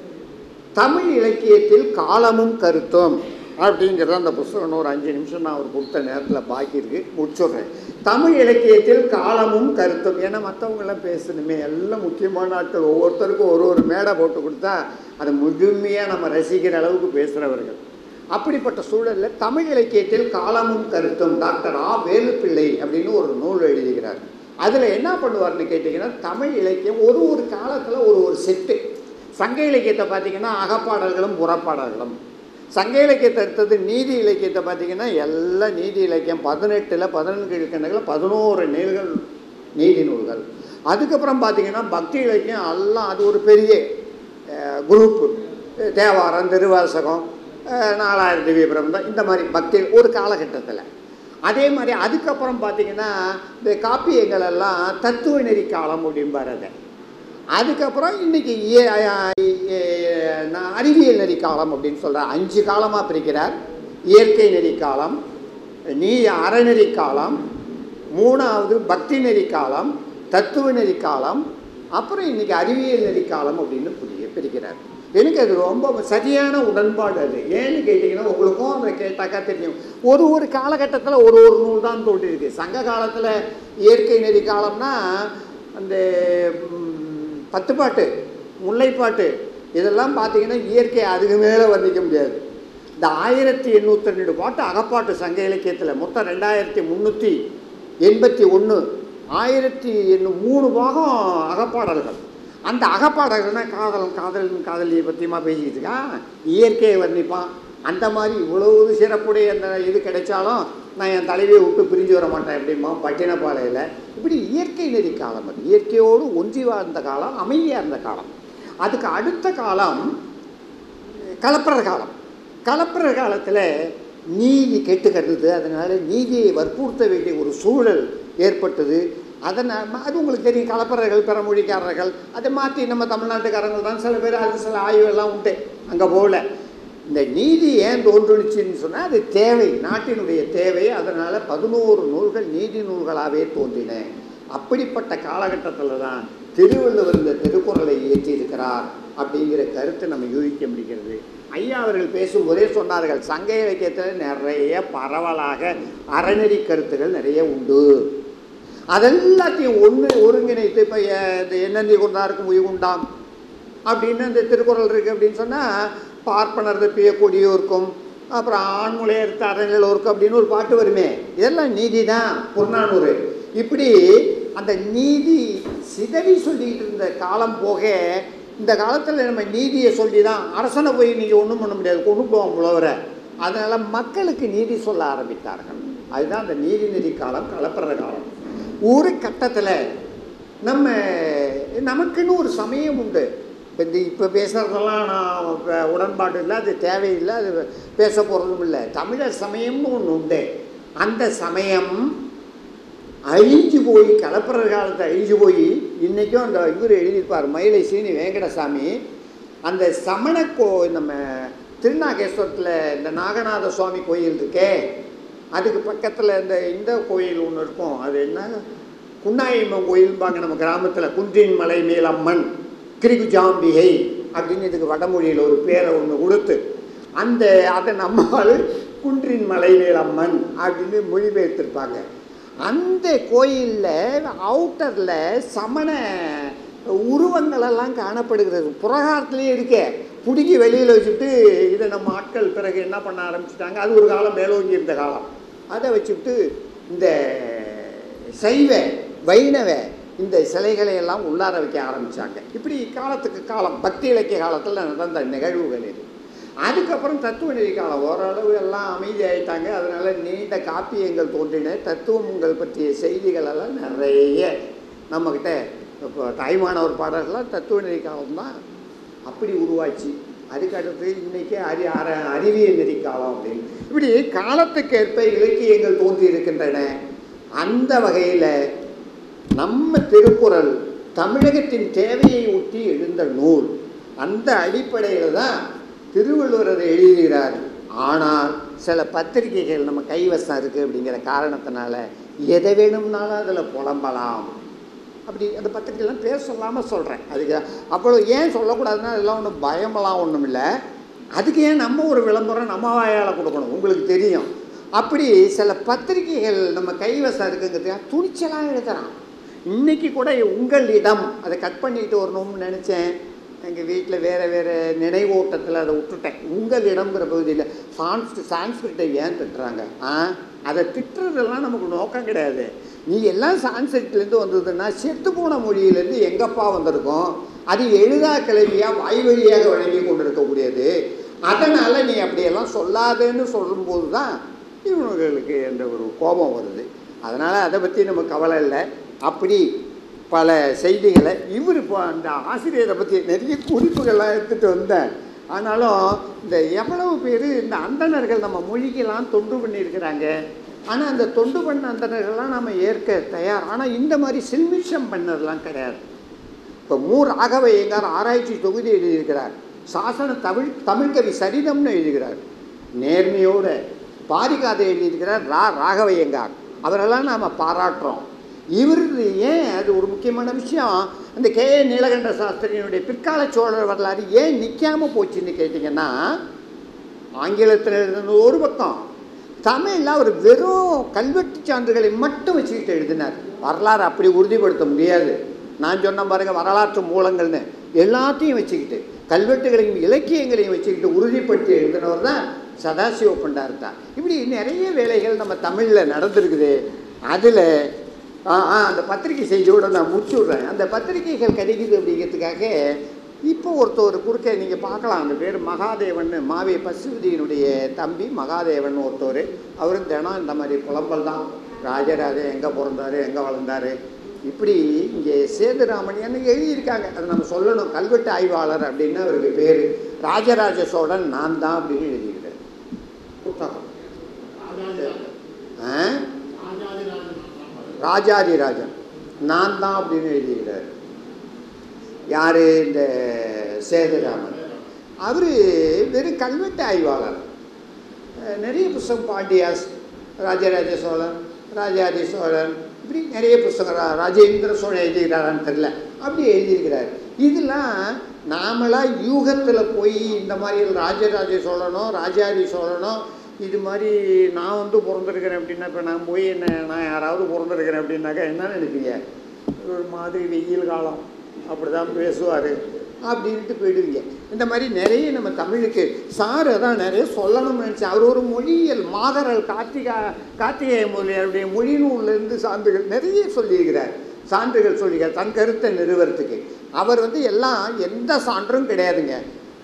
தமிழ் இலக்கியத்தில் காலமும் கருத்தும் அப்படிங்கிறது அந்த புஸ்தகம் ஒரு அஞ்சு நிமிஷம் நான் ஒரு கொடுத்த நேரத்தில் பாக்கி இருக்கு முடிச்சுடுறேன் தமிழ் இலக்கியத்தில் காலமும் கருத்தும் ஏன்னா மற்றவங்கெல்லாம் பேசணுமே எல்லாம் முக்கியமான ஆட்கள் ஒவ்வொருத்தருக்கும் ஒரு ஒரு மேடை போட்டு கொடுத்தா அதை முழுமையாக நம்ம ரசிக்கிற அளவுக்கு பேசுகிறவர்கள் அப்படிப்பட்ட சூழலில் தமிழ் இலக்கியத்தில் காலமும் கருத்தும் டாக்டர் ஆ வேலுப்பிள்ளை அப்படின்னு ஒரு நூல் எழுதுகிறார் அதில் என்ன பண்ணுவார்னு கேட்டிங்கன்னா தமிழ் இலக்கியம் ஒரு ஒரு காலத்தில் ஒரு ஒரு செட்டு சங்க இலக்கியத்தை பார்த்தீங்கன்னா அகப்பாடல்களும் புறப்பாடல்களும் சங்க இலக்கியத்தை எடுத்தது நீதி இலக்கியத்தை பார்த்தீங்கன்னா எல்லாம் நீதி இலக்கியம் பதினெட்டில் பதினெண்டு இலக்கியங்களில் பதினோரு நூல்கள் நீதி நூல்கள் அதுக்கப்புறம் பார்த்தீங்கன்னா பக்தி இலக்கியம் எல்லாம் அது ஒரு பெரிய குரூப்பு தேவாரம் திருவாசகம் அஹ், நாலாயிரம் திவ்ய பிரபந்தம் இந்த மாதிரி பக்தி ஒரு காலகட்டத்தில் அதே மாதிரி அதுக்கப்புறம் பார்த்தீங்கன்னா இந்த காப்பியங்கள் எல்லாம் தத்துவ நெறி காலம் அப்படிம்பார் அதை அதுக்கப்புறம் இன்னைக்கு ஏ- அ- ஏ- நான் அறிவியல் நெறி காலம் அப்படின்னு சொல்கிறேன் அஞ்சு காலமாக பிரிக்கிறார் இயற்கை நெறி காலம் நீ அறநெறி காலம் மூணாவது பக்தி நெறி காலம் தத்துவ நெறி காலம் அப்புறம் இன்னைக்கு அறிவியல் நெறி காலம் அப்படின்னு புரிய பிரிக்கிறார் எனக்கு அது ரொம்ப சரியான உடன்பாடு அது ஏன்னு கேட்டிங்கன்னா உங்களுக்கும் அதை கேட்டாக்கா தெரியும் ஒரு ஒரு காலகட்டத்தில் ஒரு ஒரு நூல் தான் தோன்றியிருக்கு சங்க காலத்தில் இயற்கை நெறி காலம்னா அந்த ம், பத்துப்பாட்டு முல்லைப்பாட்டு இதெல்லாம் பார்த்தீங்கன்னா இயற்கை அதுக்கு மேலே வர்ணிக்க முடியாது இந்த ஆயிரத்தி எண்ணூற்றி ரெண்டு பாட்டு அகப்பாட்டு சங்க இலக்கியத்தில் மொத்தம் ரெண்டாயிரத்தி முந்நூற்றி எண்பத்தி ஒன்று ஆயிரத்தி எண்ணூ மூணு பாகம் அகப்பாடல்கள் அந்த அகப்பாடல்கள்னா காதல் காதல் காதலியை பற்றியுமா பேசிக்கிட்டு இருக்கான் இயற்கையை வர்ணிப்பான் அந்த மாதிரி இவ்வளவு சிறப்புடைய அந்த இது கிடைச்சாலும் நான் என் தலைவியை விட்டு பிரிஞ்சு வர மாட்டேன் அப்படிமா பட்டினப்பாளையில் இப்படி இயற்கை நெறி காலம் அது இயற்கையோடு ஒன்றி வாழ்ந்த காலம் அமைதியாக இருந்த காலம் அதுக்கு அடுத்த காலம் கலப்பரர் காலம் கலப்பரர் காலத்தில் நீதி கெட்டு கட்டுது அதனால் நீதியை வற்புறுத்த வேண்டிய ஒரு சூழல் ஏற்பட்டது அதனால் அது உங்களுக்கு தெரியும் கலப்பரர்கள் பிறமொழிக்காரர்கள் அதை மாற்றி நம்ம தமிழ்நாட்டுக்காரங்கள் தான் சில பேர் அது சில ஆய்வெல்லாம் உண்டு அங்கே போகல இந்த நீதி ஏன் தோன்றுனுச்சுன்னு சொன்னால் அது தேவை நாட்டினுடைய தேவை அதனால் பதினோரு நூல்கள் நீதி நூல்களாகவே தோன்றின அப்படிப்பட்ட காலகட்டத்தில் தான் திருவள்ளுவர் இந்த திருக்குறளை இயற்றியிருக்கிறார் அப்படிங்கிற கருத்தை நம்ம யூகிக்க முடிகிறது ஐயா அவர்கள் பேசும்போதே சொன்னார்கள் சங்க இலக்கியத்தில் நிறைய பரவலாக அறநெறி கருத்துகள் நிறைய உண்டு அதெல்லாத்தையும் ஒன்று ஒருங்கிணைத்து இப்போ இந்த எண்ணெந்தி கொண்டாருக்கும் உயிர்குண்டாம் அப்படின்னு இந்த திருக்குறள் இருக்குது அப்படின்னு சொன்னால் பார்ப்பனர் தப்பிய கொடியோருக்கும் அப்புறம் ஆண்முளையர் அறநிலோருக்கும் அப்படின்னு ஒரு பாட்டு வருமே இதெல்லாம் நீதி தான் புறநானூறு இப்படி அந்த நீதி சிதறி சொல்லிக்கிட்டு இருந்த காலம் போக இந்த காலத்தில் நம்ம நீதியை சொல்லி தான் அரசனை போய் நீங்கள் ஒன்றும் பண்ண முடியாது கொண்டு போவோம் புலவரை அதனால் மக்களுக்கு நீதி சொல்ல ஆரம்பித்தார்கள் அதுதான் அந்த நீதி நெறி காலம் கலப்புற காலம் ஒரு கட்டத்தில் நம்ம நமக்குன்னு ஒரு சமயம் உண்டு இப்போ இந்த இப்போ பேசுகிறதெல்லாம் நான் இப்ப உடன்பாடு இல்லை அது தேவையில்லை அது பேச போகிறதும் இல்லை தமிழர் சமயம்னு ஒன்று உண்டு அந்த சமயம் அழிஞ்சு போய் கலப்பரர் காலத்தை அழிஞ்சு போய் இன்றைக்கும் அந்த இவர் எழுதியிருப்பார் மயிலை சீனி வேங்கடசாமி அந்த சமண கோ நம்ம திருநாகேஸ்வரத்தில் இந்த நாகநாத சுவாமி கோயில் இருக்கே அதுக்கு பக்கத்தில் இந்த இந்த கோயில் ஒன்று இருக்கும் அது என்ன குன்னாயம்மன் கோயில்பாங்க நம்ம கிராமத்தில் குன்றின் மலை மேல் அம்மன் கிரிகுஜாம்பிகை அப்படின்னு இதுக்கு வடமொழியில் ஒரு பேரை ஒன்று கொடுத்து அந்த அதை நம்மால் குன்றின் மலை மேல் அம்மன் அப்படின்னு மொழிபெயர்த்திருப்பாங்க அந்த கோயிலில் அவுட்டரில் சமண உருவங்களெல்லாம் காணப்படுகிறது புரகாரத்துலேயே இருக்கே பிடுங்கி வெளியில் வச்சுட்டு இதை நம்ம ஆட்கள் பிறகு என்ன பண்ண ஆரம்பிச்சிட்டாங்க அது ஒரு காலம் மேலோங்கி இருந்த காலம் அதை வச்சுக்கிட்டு இந்த சைவ வைணவ இந்த சிலைகளை எல்லாம் உள்ளார வைக்க ஆரம்பித்தாங்க இப்படி காலத்துக்கு காலம் பக்தி இலக்கிய காலத்தில் நடந்த நிகழ்வுகள் இது அதுக்கப்புறம் தத்துவ நெறி காலம் ஓரளவு எல்லாம் அமைதியாயிட்டாங்க அதனால நீண்ட காப்பியங்கள் தோன்றின தத்துவங்கள் பற்றிய செய்திகள் எல்லாம் நிறைய நம்மக்கிட்ட இப்போ தாய்மானவர் பாடல்கள்லாம் தத்துவ நெறி காலம்தான் அப்படி உருவாச்சு அதுக்கு அடுத்து இன்னைக்கு அறி அற அறிவியல் நெறி காலம் அப்படின்னு இப்படி காலத்துக்கேற்ப இலக்கியங்கள் தோன்றி இருக்கின்றன அந்த வகையில் நம்ம திருக்குறள் தமிழகத்தின் தேவையை ஒட்டி எழுந்த நூல் அந்த அடிப்படையில் தான் திருவள்ளுவர் அதை எழுதுகிறார் ஆனால் சில பத்திரிகைகள் நம்ம கைவசம் இருக்குது அப்படிங்கிற காரணத்தினால எதை வேணும்னாலும் அதில் புலம்பலாம் அப்படி அந்த பத்திரிக்கைலாம் பேர் சொல்லாமல் சொல்கிறேன் அதுக்கு அவ்வளோ ஏன் சொல்லக்கூடாதுன்னா அதெல்லாம் ஒன்றும் பயமெல்லாம் ஒன்றும் இல்லை அதுக்கு ஏன் நம்ம ஒரு விளம்பரம் நம்ம வாயால் கொடுக்கணும் உங்களுக்கு தெரியும் அப்படி சில பத்திரிகைகள் நம்ம கைவசம் இருக்குங்கிறதுக்காக துணிச்சலாக எழுதுறான் இன்னைக்கு கூட உங்களிடம் அதை கட் பண்ணிட்டு வரணும்னு நினச்சேன் எங்கள் வீட்டில் வேறு வேறு நினைவோட்டத்தில் அதை விட்டுட்டேன் உங்களிடம்ங்கிற பகுதியில் சான்ஸ் சான்ஸ்கிரிட்டை ஏன் திட்டுறாங்க ஆ அதை திட்டுறதெல்லாம் நமக்கு நோக்கம் கிடையாது நீ எல்லாம் சான்ஸ்கிரிட்லேருந்து வந்ததுன்னா செத்து போன மொழியிலேருந்து எங்கப்பா வந்திருக்கோம் அது எழுதா கிளவியாக வாய் வழியாக வழங்கி கொண்டு இருக்கக்கூடியது அதனால் நீ அப்படியெல்லாம் சொல்லாதேன்னு சொல்லும்போது தான் இவங்களுக்கு அந்த ஒரு கோபம் வருது அதனால் அதை பற்றி நம்ம கவலை இல்லை அப்படி பல செய்திகளை இவர் இப்போ அந்த ஆசிரியரை பற்றி நிறைய குறிப்புகள்லாம் எடுத்துகிட்டு வந்தேன் ஆனாலும் இந்த எவ்வளவு பேர் இந்த அந்தணர்கள் நம்ம மொழிக்கெல்லாம் தொண்டு பண்ணியிருக்கிறாங்க ஆனால் அந்த தொண்டு பண்ண அந்தணர்கள்லாம் நம்ம ஏற்க தயார் ஆனால் இந்த மாதிரி சில்மிஷம் பண்ணதெல்லாம் கிடையாது இப்போ மூ ராகவ ஐயங்கார் ஆராய்ச்சி தொகுதி எழுதியிருக்கிறார் சாசன தமிழ் தமிழ்கவி சரிதம்னு எழுதுகிறார் நேர்மையோட பாரிகாதை எழுதியிருக்கிறார் ரா ராகவையங்கார் அவரெல்லாம் நாம் பாராட்டுறோம் இவர் ஏன் அது ஒரு முக்கியமான விஷயம் அந்த கே ஏ நீலகண்ட சாஸ்திரியினுடைய பிற்கால சோழர் வரலாறு ஏன் நிற்காம போச்சுன்னு கேட்டிங்கன்னா ஆங்கிலத்தில் எழுதுனது ஒரு பக்கம் தமிழில் அவர் வெறும் கல்வெட்டு சான்றுகளை மட்டும் வச்சுக்கிட்டு எழுதினார் வரலாறு அப்படி உறுதிப்படுத்த முடியாது நான் சொன்ன பாருங்க வரலாற்று மூலங்கள்னு எல்லாத்தையும் வச்சுக்கிட்டு கல்வெட்டுகளையும் இலக்கியங்களையும் வச்சுக்கிட்டு உறுதிப்படுத்தி எழுதினவர் தான் சதாசிவ பண்டார் தான் இப்படி நிறைய வேலைகள் நம்ம தமிழில் நடந்திருக்குது அதில் ஆ ஆ அந்த பத்திரிகை செய்தியோட நான் முடிச்சு விட்றேன் அந்த பத்திரிகைகள் கிடைக்குது அப்படிங்கிறதுக்காக இப்போ ஒருத்தர் குறுக்க நீங்கள் பார்க்கலாம் அந்த பேர் மகாதேவன் மாவே பசுபதியினுடைய தம்பி மகாதேவன் ஒருத்தர் அவரும் தினம் இந்த மாதிரி புலம்பல் தான் ராஜராஜன் எங்கே பிறந்தாரு எங்கே வளர்ந்தாரு இப்படி இங்கே சேதுராமணியன்னு எழுதியிருக்காங்க அதை நம்ம சொல்லணும் கல்வெட்டு ஆய்வாளர் அப்படின்னு அவருக்கு பேர் ராஜராஜ சோழன் நான் தான் அப்படின்னு எழுதியிருக்காரு புத்தகம் ஆ ராஜாதிராஜன் நான் தான் அப்படின்னு எழுதியிருக்கிறார் யார் இந்த சேதுராமன் அவர் வெறும் கல்வெட்டு ஆய்வாளர் அஹ் நிறைய புஸ்தகம் பாண்டியாஸ் ராஜராஜ சோழன் ராஜாதி சோழன் இப்படி நிறைய புஸ்தகம் ரா- ராஜேந்திர சோழன் எழுதியிருக்கிறாரான்னு தெரியல அப்படி எழுதியிருக்கிறார் இதெல்லாம் நாமளாக யூகத்தில் போய் இந்த மாதிரி ராஜராஜ சோழனோ ராஜாதி சோழனோ இது மாதிரி நான் வந்து பிறந்திருக்கிறேன் அப்படின்னா இப்போ நான் போய் என்ன நான் யாராவது பிறந்திருக்கிறேன் அப்படின்னாக்கா என்ன நினைப்பீங்க ஒரு மாதிரி வெயில் காலம் அப்படி தான் பேசுவார் அப்படின்ட்டு போயிடுவீங்க இந்த மாதிரி நிறைய நம்ம தமிழுக்கு சார் அதான் நிறைய சொல்லணும்னு நினச்சேன் அவர் ஒரு மொழியியல் மாதரல் கார்த்திகா கார்த்திகேய முதலியாருடைய மொழி நூல்லேருந்து சான்றுகள் நிறைய சொல்லியிருக்கிறார் சான்றுகள் சொல்லியிருக்கார் தன் கருத்தை நிறுவறதுக்கு அவர் வந்து எல்லாம் எந்த சான்றும் கிடையாதுங்க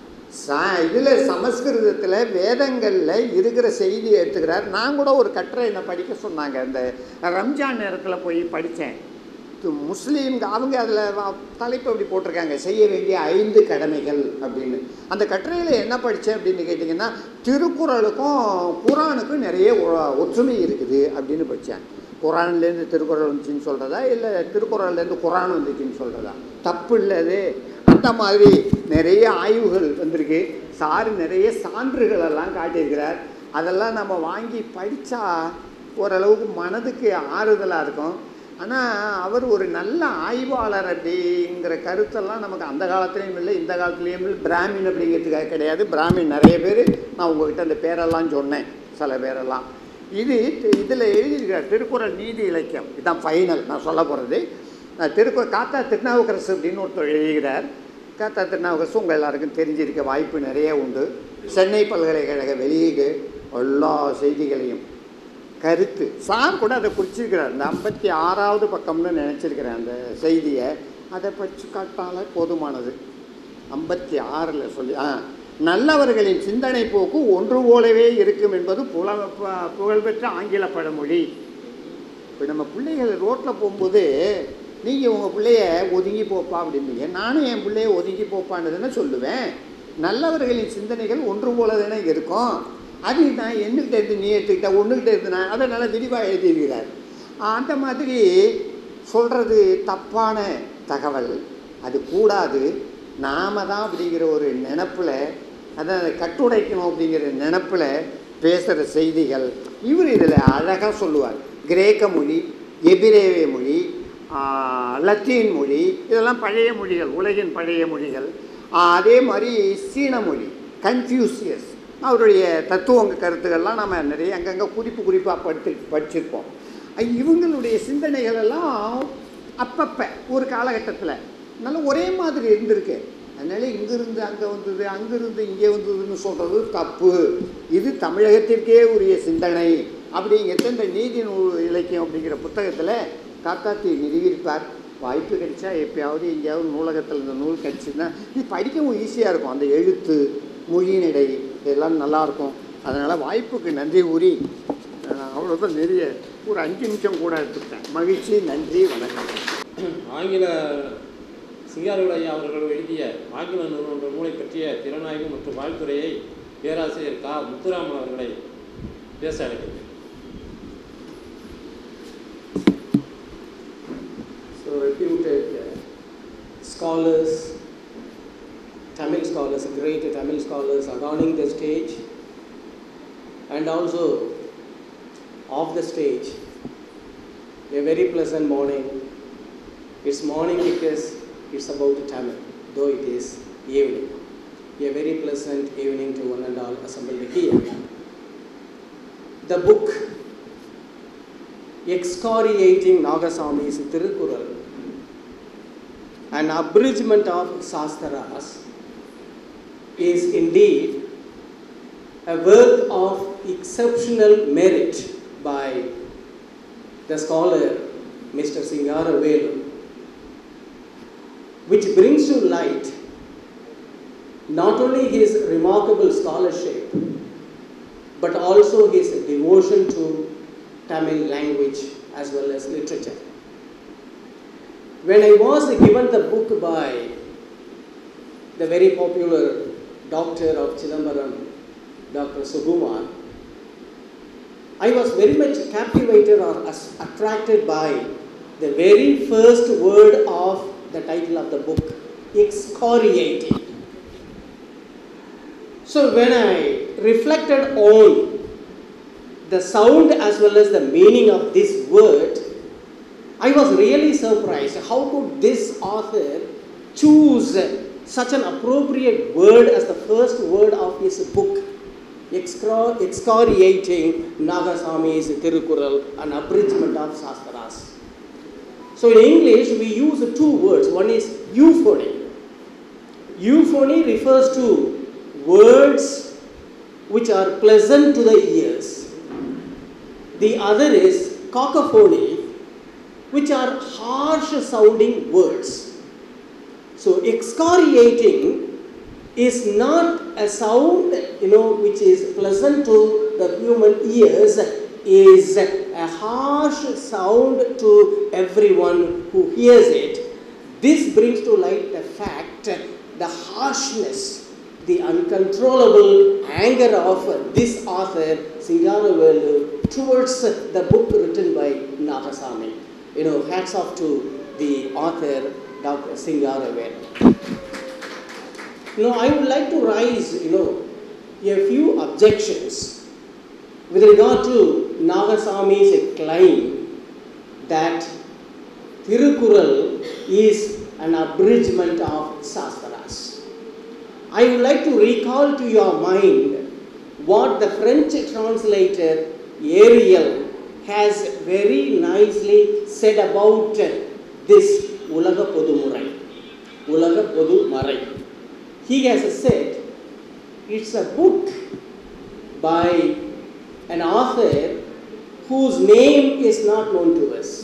சா இதில் சமஸ்கிருதத்தில் வேதங்களில் இருக்கிற செய்தியை எடுத்துக்கிறார் நான் கூட ஒரு கட்டுரை என்னை படிக்க சொன்னாங்க இந்த ரம்ஜான் நேரத்தில் போய் படித்தேன் முஸ்லீம் அவங்க அதில் தலைப்பு அப்படி போட்டிருக்காங்க செய்ய வேண்டிய ஐந்து கடமைகள் அப்படின்னு அந்த கட்டுரையில் என்ன படித்தேன் அப்படின்னு கேட்டிங்கன்னா திருக்குறளுக்கும் குரானுக்கும் நிறைய ஒ- ஒற்றுமை இருக்குது அப்படின்னு படித்தேன் குரான்லேருந்து திருக்குறள் வந்துச்சுன்னு சொல்கிறதா இல்லை திருக்குறள்லேருந்து குரான் வந்துச்சுன்னு சொல்கிறதா தப்பு இல்லை அது அந்த மாதிரி நிறைய ஆய்வுகள் வந்திருக்கு சார் நிறைய சான்றுகள் எல்லாம் காட்டியிருக்கிறார் அதெல்லாம் நம்ம வாங்கி படித்தா ஓரளவுக்கு மனதுக்கு ஆறுதலாக இருக்கும் ஆனால் அவர் ஒரு நல்ல ஆய்வாளர் அப்படிங்கிற கருத்தெல்லாம் நமக்கு அந்த காலத்துலேயும் இல்லை இந்த காலத்துலேயும் இல்லை பிராமின் அப்படிங்கிறதுக்காக கிடையாது பிராமின் நிறைய பேர் நான் உங்ககிட்ட அந்த பேரெல்லாம் சொன்னேன் சில பேரெல்லாம் இது இதில் எழுதியிருக்கிறார் திருக்குறள் நீதி இலக்கியம் இதுதான் ஃபைனல் நான் சொல்ல போகிறது திருக்குறள் காத்தா திருநாவுக்கரசு அப்படின்னு ஒருத்தர் எழுதுகிறார் காத்தா திருநாவுக்கரசு உங்கள் எல்லாருக்கும் தெரிஞ்சிருக்க வாய்ப்பு நிறைய உண்டு சென்னை பல்கலைக்கழக வெளியீடு எல்லா செய்திகளையும் கருத்து சார் கூட அதை குறிச்சிருக்கிறார் இந்த ஐம்பத்தி ஆறாவது பக்கம்னு நினச்சிருக்கிறேன் அந்த செய்தியை அதை படித்து காட்டால போதுமானது ஐம்பத்தி ஆறில் சொல்லி ஆ நல்லவர்களின் சிந்தனை போக்கு ஒன்று போலவே இருக்கும் என்பது புல ப- புகழ்பெற்ற ஆங்கில பழமொழி இப்போ நம்ம பிள்ளைகள் ரோட்டில் போகும்போது நீங்கள் உங்கள் பிள்ளைய ஒதுங்கி போப்பா அப்படின்னீங்க நானும் என் பிள்ளைய ஒதுங்கி போப்பான்னு தானே சொல்லுவேன் நல்லவர்களின் சிந்தனைகள் ஒன்று போல தானே இருக்கும் அது நான் என்னக்கிட்ட இருந்து நீ எடுத்துக்கிட்ட ஒன்றுக்கிட்ட இருந்து நான் அதை நல்லா விரிவாக எழுதியிருக்கிறார் அந்த மாதிரி சொல்கிறது தப்பான தகவல் அது கூடாது நாம தான் அப்படிங்கிற ஒரு நினப்பில் அதான் அதை கட்டுடைக்கணும் அப்படிங்கிற நினப்பில் பேசுகிற செய்திகள் இவர் இதில் அழகாக சொல்லுவார் கிரேக்க மொழி எபிரேய மொழி ஆ, லத்தீன் மொழி இதெல்லாம் பழைய மொழிகள் உலகின் பழைய மொழிகள் ஆ, அதே மாதிரி சீன மொழி கன்ஃபியூசியஸ் அவருடைய தத்துவங்க கருத்துக்கள்லாம் நம்ம நிறைய அங்கங்கே குறிப்பு குறிப்பாக படித்து படிச்சிருப்போம் அஹ் இவங்களுடைய சிந்தனைகள் எல்லாம் அப்பப்போ ஒரு காலகட்டத்தில் நல்ல ஒரே மாதிரி இருந்திருக்கு அதனால இங்கிருந்து அங்கே வந்தது அங்கிருந்து இங்கே வந்ததுன்னு சொல்கிறது தப்பு இது தமிழகத்திற்கே உரிய சிந்தனை அப்படிங்கிறது இந்த நீதி நூல் இலக்கியம் அப்படிங்கிற புத்தகத்தில் காக்காத்தி நிறுவியிருப்பார் வாய்ப்பு கிடைச்சா எப்பயாவது எங்கேயாவது நூலகத்தில் இந்த நூல் கிடச்சின்னா இது படிக்கவும் ஈஸியாக இருக்கும் அந்த எழுத்து மொழியினடை இதெல்லாம் நல்லாயிருக்கும் அதனால் வாய்ப்புக்கு நன்றி கூறி அஹ், அவ்வளோதான் நிறைய ஒரு அஞ்சு நிமிஷம் கூட எடுத்துக்கிட்டேன் மகிழ்ச்சி நன்றி வணக்கம் ஆங்கில சிங்காரவிளையா அவர்கள் எழுதிய ஆங்கில நிறுவன நூலை பற்றிய திறனாய்வு மற்றும் வாழ்த்துறையை பேராசிரியர் கா முத்துராமன் அவர்களை பேச அழைக்கிறேன் So reputed uh, scholars, Tamil scholars, great Tamil scholars adorning the stage and also off the stage. A very pleasant morning. It's morning because it's about Tamil, though it is evening. A very pleasant evening to one and all assembled here. The book excoriating Nagasami's Tirukural, an abridgment of Sastras, is indeed a work of exceptional merit by the scholar Mr. Singara Velu, which brings to light not only his remarkable scholarship but also his devotion to Tamil language as well as literature. When I was given the book by the very popular doctor of Chidambaram, Dr. Sukumar, I was very much captivated or as- attracted by the very first word of the title of the book, excoriating. So when I reflected on the sound as well as the meaning of this word, I was really surprised. How could this author choose such an appropriate word as the first word of his book? excro- excoriating Nagasami's Tirukural, an abridgment of Saskaras. So in English, we use two words. One is euphony. Euphony refers to words which are pleasant to the ears. The other is cacophony, which are harsh sounding words. So excoriating is not a sound, you know, which is pleasant to the human ears, is a harsh sound to everyone who hears it. This brings to light the fact, the harshness, the uncontrollable anger of this author, Singaravelu, towards the book written by Nagasami. You know, hats off to the author, Dr. Singaravelu. Now, I would like to raise, you know, a few objections with regard to Nagasami's claim that Tirukural is an abridgment of Saskaras. I would like to recall to your mind what the French translator Ariel has very nicely said about this Ulaga Podumurai. Ulaga Podumarai. He has said it's a book by an author whose name is not known to us.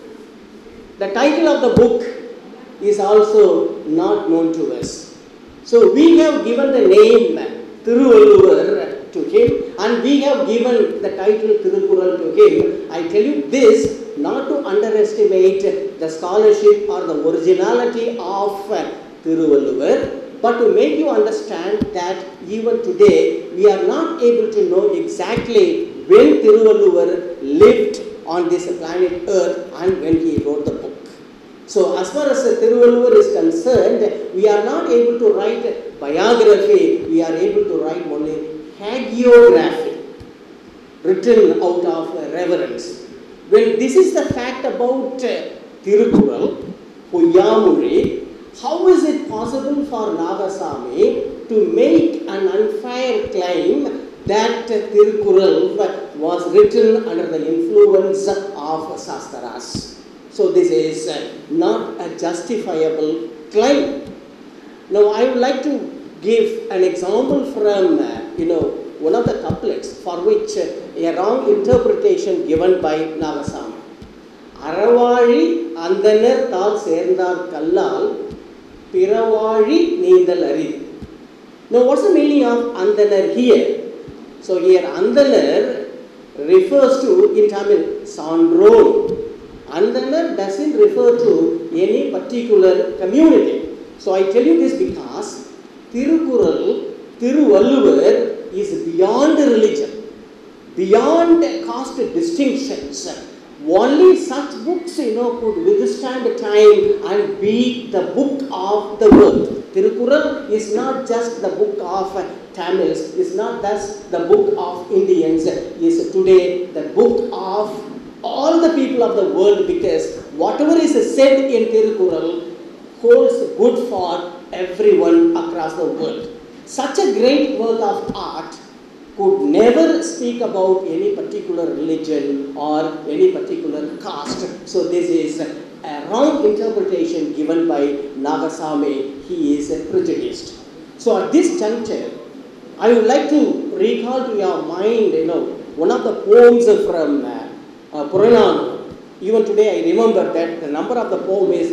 The title of the book is also not known to us. So we have given the name Thiruvalluvar to him and we have given the title Tirukural to him. I tell you this not to underestimate the scholarship or the originality of Thiruvalluvar, but to make you understand that even today we are not able to know exactly when Thiruvalluvar lived on this planet Earth and when he wrote the book. So as far as Thiruvalluvar is concerned, we are not able to write biography, we are able to write only hagiography, written out of reverence. When this is the fact about Tirukural, Poyyamuri, how is it possible for Nagasami to make an unfair claim that Tirukural was written under the influence of Sastaras? So this is not a justifiable claim. Now I would like to give an example from, you know, one of the couplets for which a wrong interpretation given by Nagasami. அறவாழி அந்தனர் தால் சேர்ந்தார் கல்லால் பிறவாழி நீந்தல் அரிது Now what's the meaning of andanar here? So here andanar refers to in Tamil sandron. Andanar doesn't refer to any particular community. So I tell you this because Tirukural, Tiruvalluvar is beyond religion, beyond caste distinctions. Only such books, you know, could withstand time and be the book of the world. Tirukural is not just the book of Tamils, is not just the book of Indians, is today the book of all the people of the world because whatever is said in Tirukural holds good for everyone across the world. Such a great work of art could never speak about any particular religion or any particular caste. So this is a wrong interpretation given by Nagasami. He is prejudiced. So at this juncture, I would like to recall to your mind, you know, one of the poems from uh, uh, Puranam. Even today I remember that the number of the poem is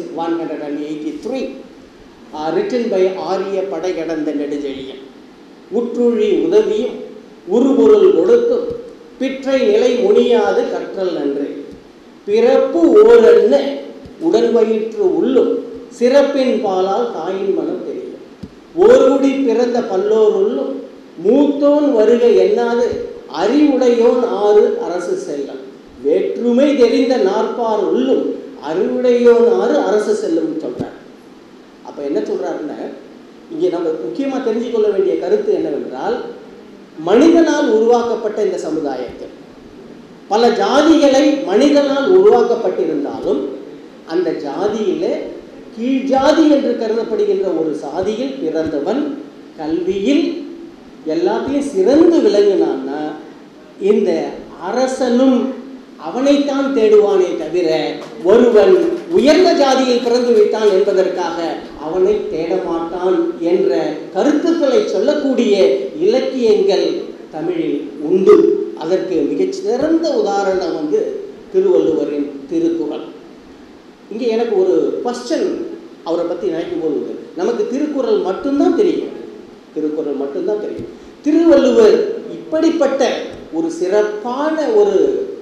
183, uh, written by Arya Padayadanda Nedijaliyan. உற்றுழி உதவியும் உருபொருள் கொடுத்தும் பிற்றை நிலை முனியாது கற்றல் நன்று பிறப்பு ஓரென்ன உடன் வயிற்று உள்ளும் சிறப்பின் பாலால் தாயின் மனம் தெரியும் ஓர்குடி பிறந்த பல்லோர் உள்ளும் மூத்தோன் வருக எண்ணாது அறிவுடையோன் ஆறு அரசு செல்லம் வேற்றுமை தெரிந்த நாற்பார் உள்ளும் அறிவுடையோன் ஆறு அரசு செல்லும் சொல்றார் அப்ப என்ன சொல்றாருன்னா இங்கே நம்ம முக்கியமாக தெரிஞ்சுக்கொள்ள வேண்டிய கருத்து என்னவென்றால் மனிதனால் உருவாக்கப்பட்ட இந்த சமுதாயத்தில் பல ஜாதிகளை மனிதனால் உருவாக்கப்பட்டிருந்தாலும் அந்த ஜாதியிலே கீழ் ஜாதி என்று கருதப்படுகின்ற ஒரு சாதியில் பிறந்தவன் கல்வியில் எல்லாத்தையும் சிறந்து விளங்கினான்னா இந்த அரசனும் அவனைத்தான் தேடுவானே தவிர ஒருவன் உயர்ந்த ஜாதியில் பிறந்து விட்டான் என்பதற்காக அவனை தேடமாட்டான் என்ற கருத்துக்களை சொல்லக்கூடிய இலக்கியங்கள் தமிழில் உண்டு அதற்கு மிகச்சிறந்த உதாரணம் வந்து திருவள்ளுவரின் திருக்குறள் இங்கே எனக்கு ஒரு கொஸ்டின் அவரை பற்றி நினைக்கும் போது உண்டு. நமக்கு திருக்குறள் மட்டும்தான் தெரியும் திருக்குறள் மட்டும்தான் தெரியும் திருவள்ளுவர் இப்படிப்பட்ட ஒரு சிறப்பான ஒரு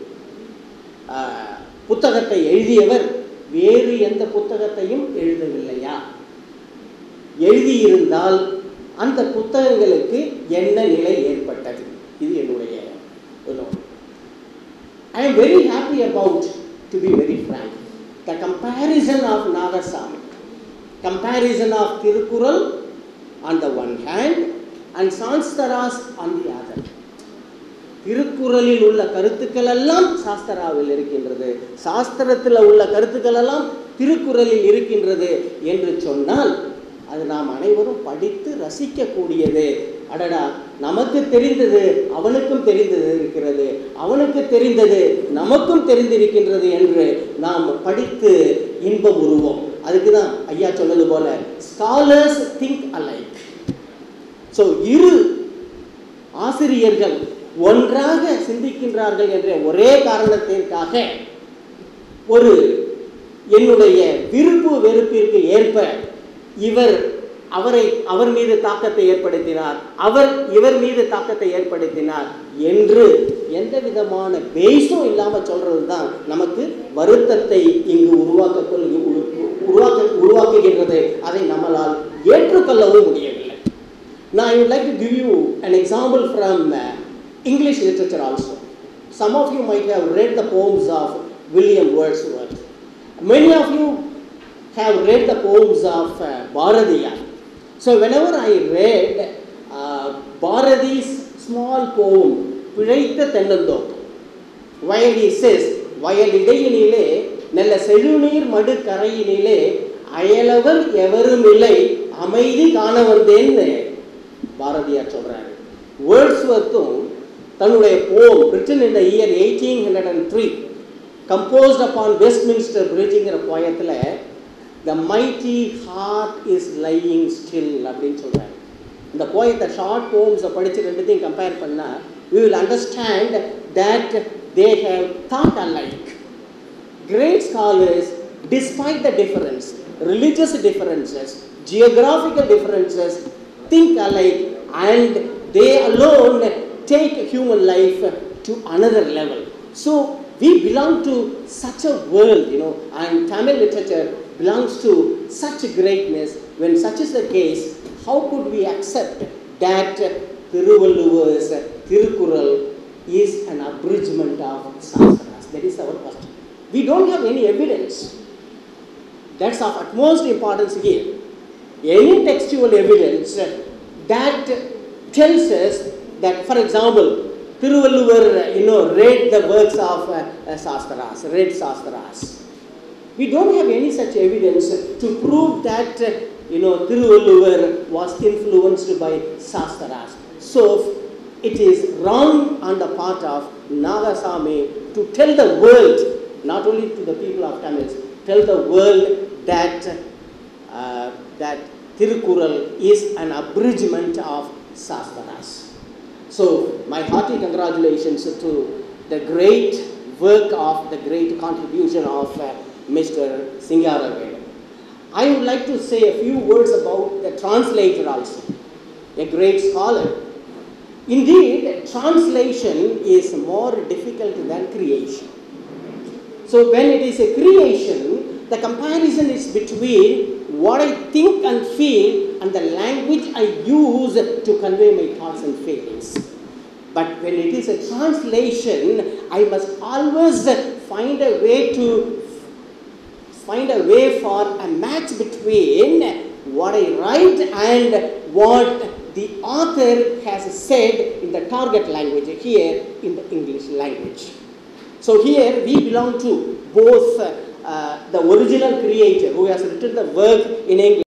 ஆஹ், புத்தகத்தை எழுதியவர் வேறு எந்த புத்தகத்தையும் எழுதவில்லையா எழுதியிருந்தால் அந்த புத்தகங்களுக்கு என்ன நிலை ஏற்பட்டது இது என்னுடைய எண்ணம். I am very happy about, to be very frank, the comparison of Nagasami, comparison of Tirukural on the one hand and Sanskaras on the other. திருக்குறளில் உள்ள கருத்துக்கள் எல்லாம் சாஸ்திராவில் இருக்கின்றது சாஸ்திரத்தில் உள்ள கருத்துக்கள் எல்லாம் திருக்குறளில் இருக்கின்றது என்று சொன்னால் அது நாம் அனைவரும் படித்து ரசிக்கக்கூடியது அடடா நமக்கு தெரிந்தது அவனுக்கும் தெரிந்தது இருக்கிறது அவனுக்கு தெரிந்தது நமக்கும் தெரிந்திருக்கின்றது என்று நாம் படித்து இன்பம் உருவோம் அதுக்கு தான் ஐயா சொன்னது போல ஸ்காலர்ஸ் திங்க் அலைக் ஸோ இரு ஆசிரியர்கள் ஒன்றாக சிந்திக்கின்றார்கள் என்ற ஒரே காரணத்திற்காக ஒரு என்னுடைய விருப்பு வெறுப்பிற்கு ஏற்ப இவர் அவரை அவர் மீது தாக்கத்தை ஏற்படுத்தினார் அவர் இவர் மீது தாக்கத்தை ஏற்படுத்தினார் என்று எந்த விதமான பேஸும் இல்லாமல் சொல்றது தான் நமக்கு வருத்தத்தை இங்கு உருவாக்க கொள் உருவாக்க உருவாக்குகின்றது அதை நம்மளால் ஏற்றுக்கொள்ளவும் முடியவில்லை Now, I would like to give you an example from uh, English literature also. Some of you might have read the poems of William Wordsworth. Many of you have read the poems of uh, Bharadiyar. So, whenever I read uh, Bharati's small poem, பிழைத்த தென்னந்தோப்பு வயல் he says வயல் இடையினிலே நல்ல செழுநீர் மடு கரையினிலே அயலவர் எவரும் இல்லை அமைதி காண வந்தேன்னு பாரதியார் சொல்றாரு வேர்ட்ஸ்வர்த்தும் தன்னுடைய poem written in the year eighteen hundred and three composed upon Westminster பிரிட்ஜுங்கிற போயத்தில் the mighty heart is lying still அப்படின்னு சொல்றாரு இந்த போயத்தை ஷார்ட் போம்ஸை படித்து ரெண்டுத்தையும் கம்பேர் பண்ணால் we will understand that they have thought alike great scholars, despite the difference, religious differences, geographical differences, think alike and they alone take human life to another level. So we belong to such a world, you know, and Tamil literature belongs to such greatness. When such is the case, how could we accept that Thiruvalluvar's Tirukural is an abridgment of Sanskaras? That is our question. We don't have any evidence. That's of utmost importance here. Any textual evidence that tells us that, for example, Thiruvalluvar, you know, read the works of uh, uh, Sastaras, read Sastaras. We don't have any such evidence to prove that, uh, you know, Thiruvalluvar was influenced by Sastaras. So, it is wrong on the part of Nagasami to tell the world, not only to the people of Tamils, tell the world that uh, that Tirukural is an abridgment of Sastaras. So, my hearty congratulations to the great work of the great contribution of uh, Mr. Singaravel. I would like to say a few words about the translator also, a great scholar. Indeed, translation is more difficult than creation. So, when it is a creation, the comparison is between what I think and feel and the language I use to convey my thoughts and feelings. But when it is a translation, I must always find a way to find a way for a match between what I write and what the author has said in the target language, here in the English language. So here we belong to both uh, uh, the original creator who has written the work in English.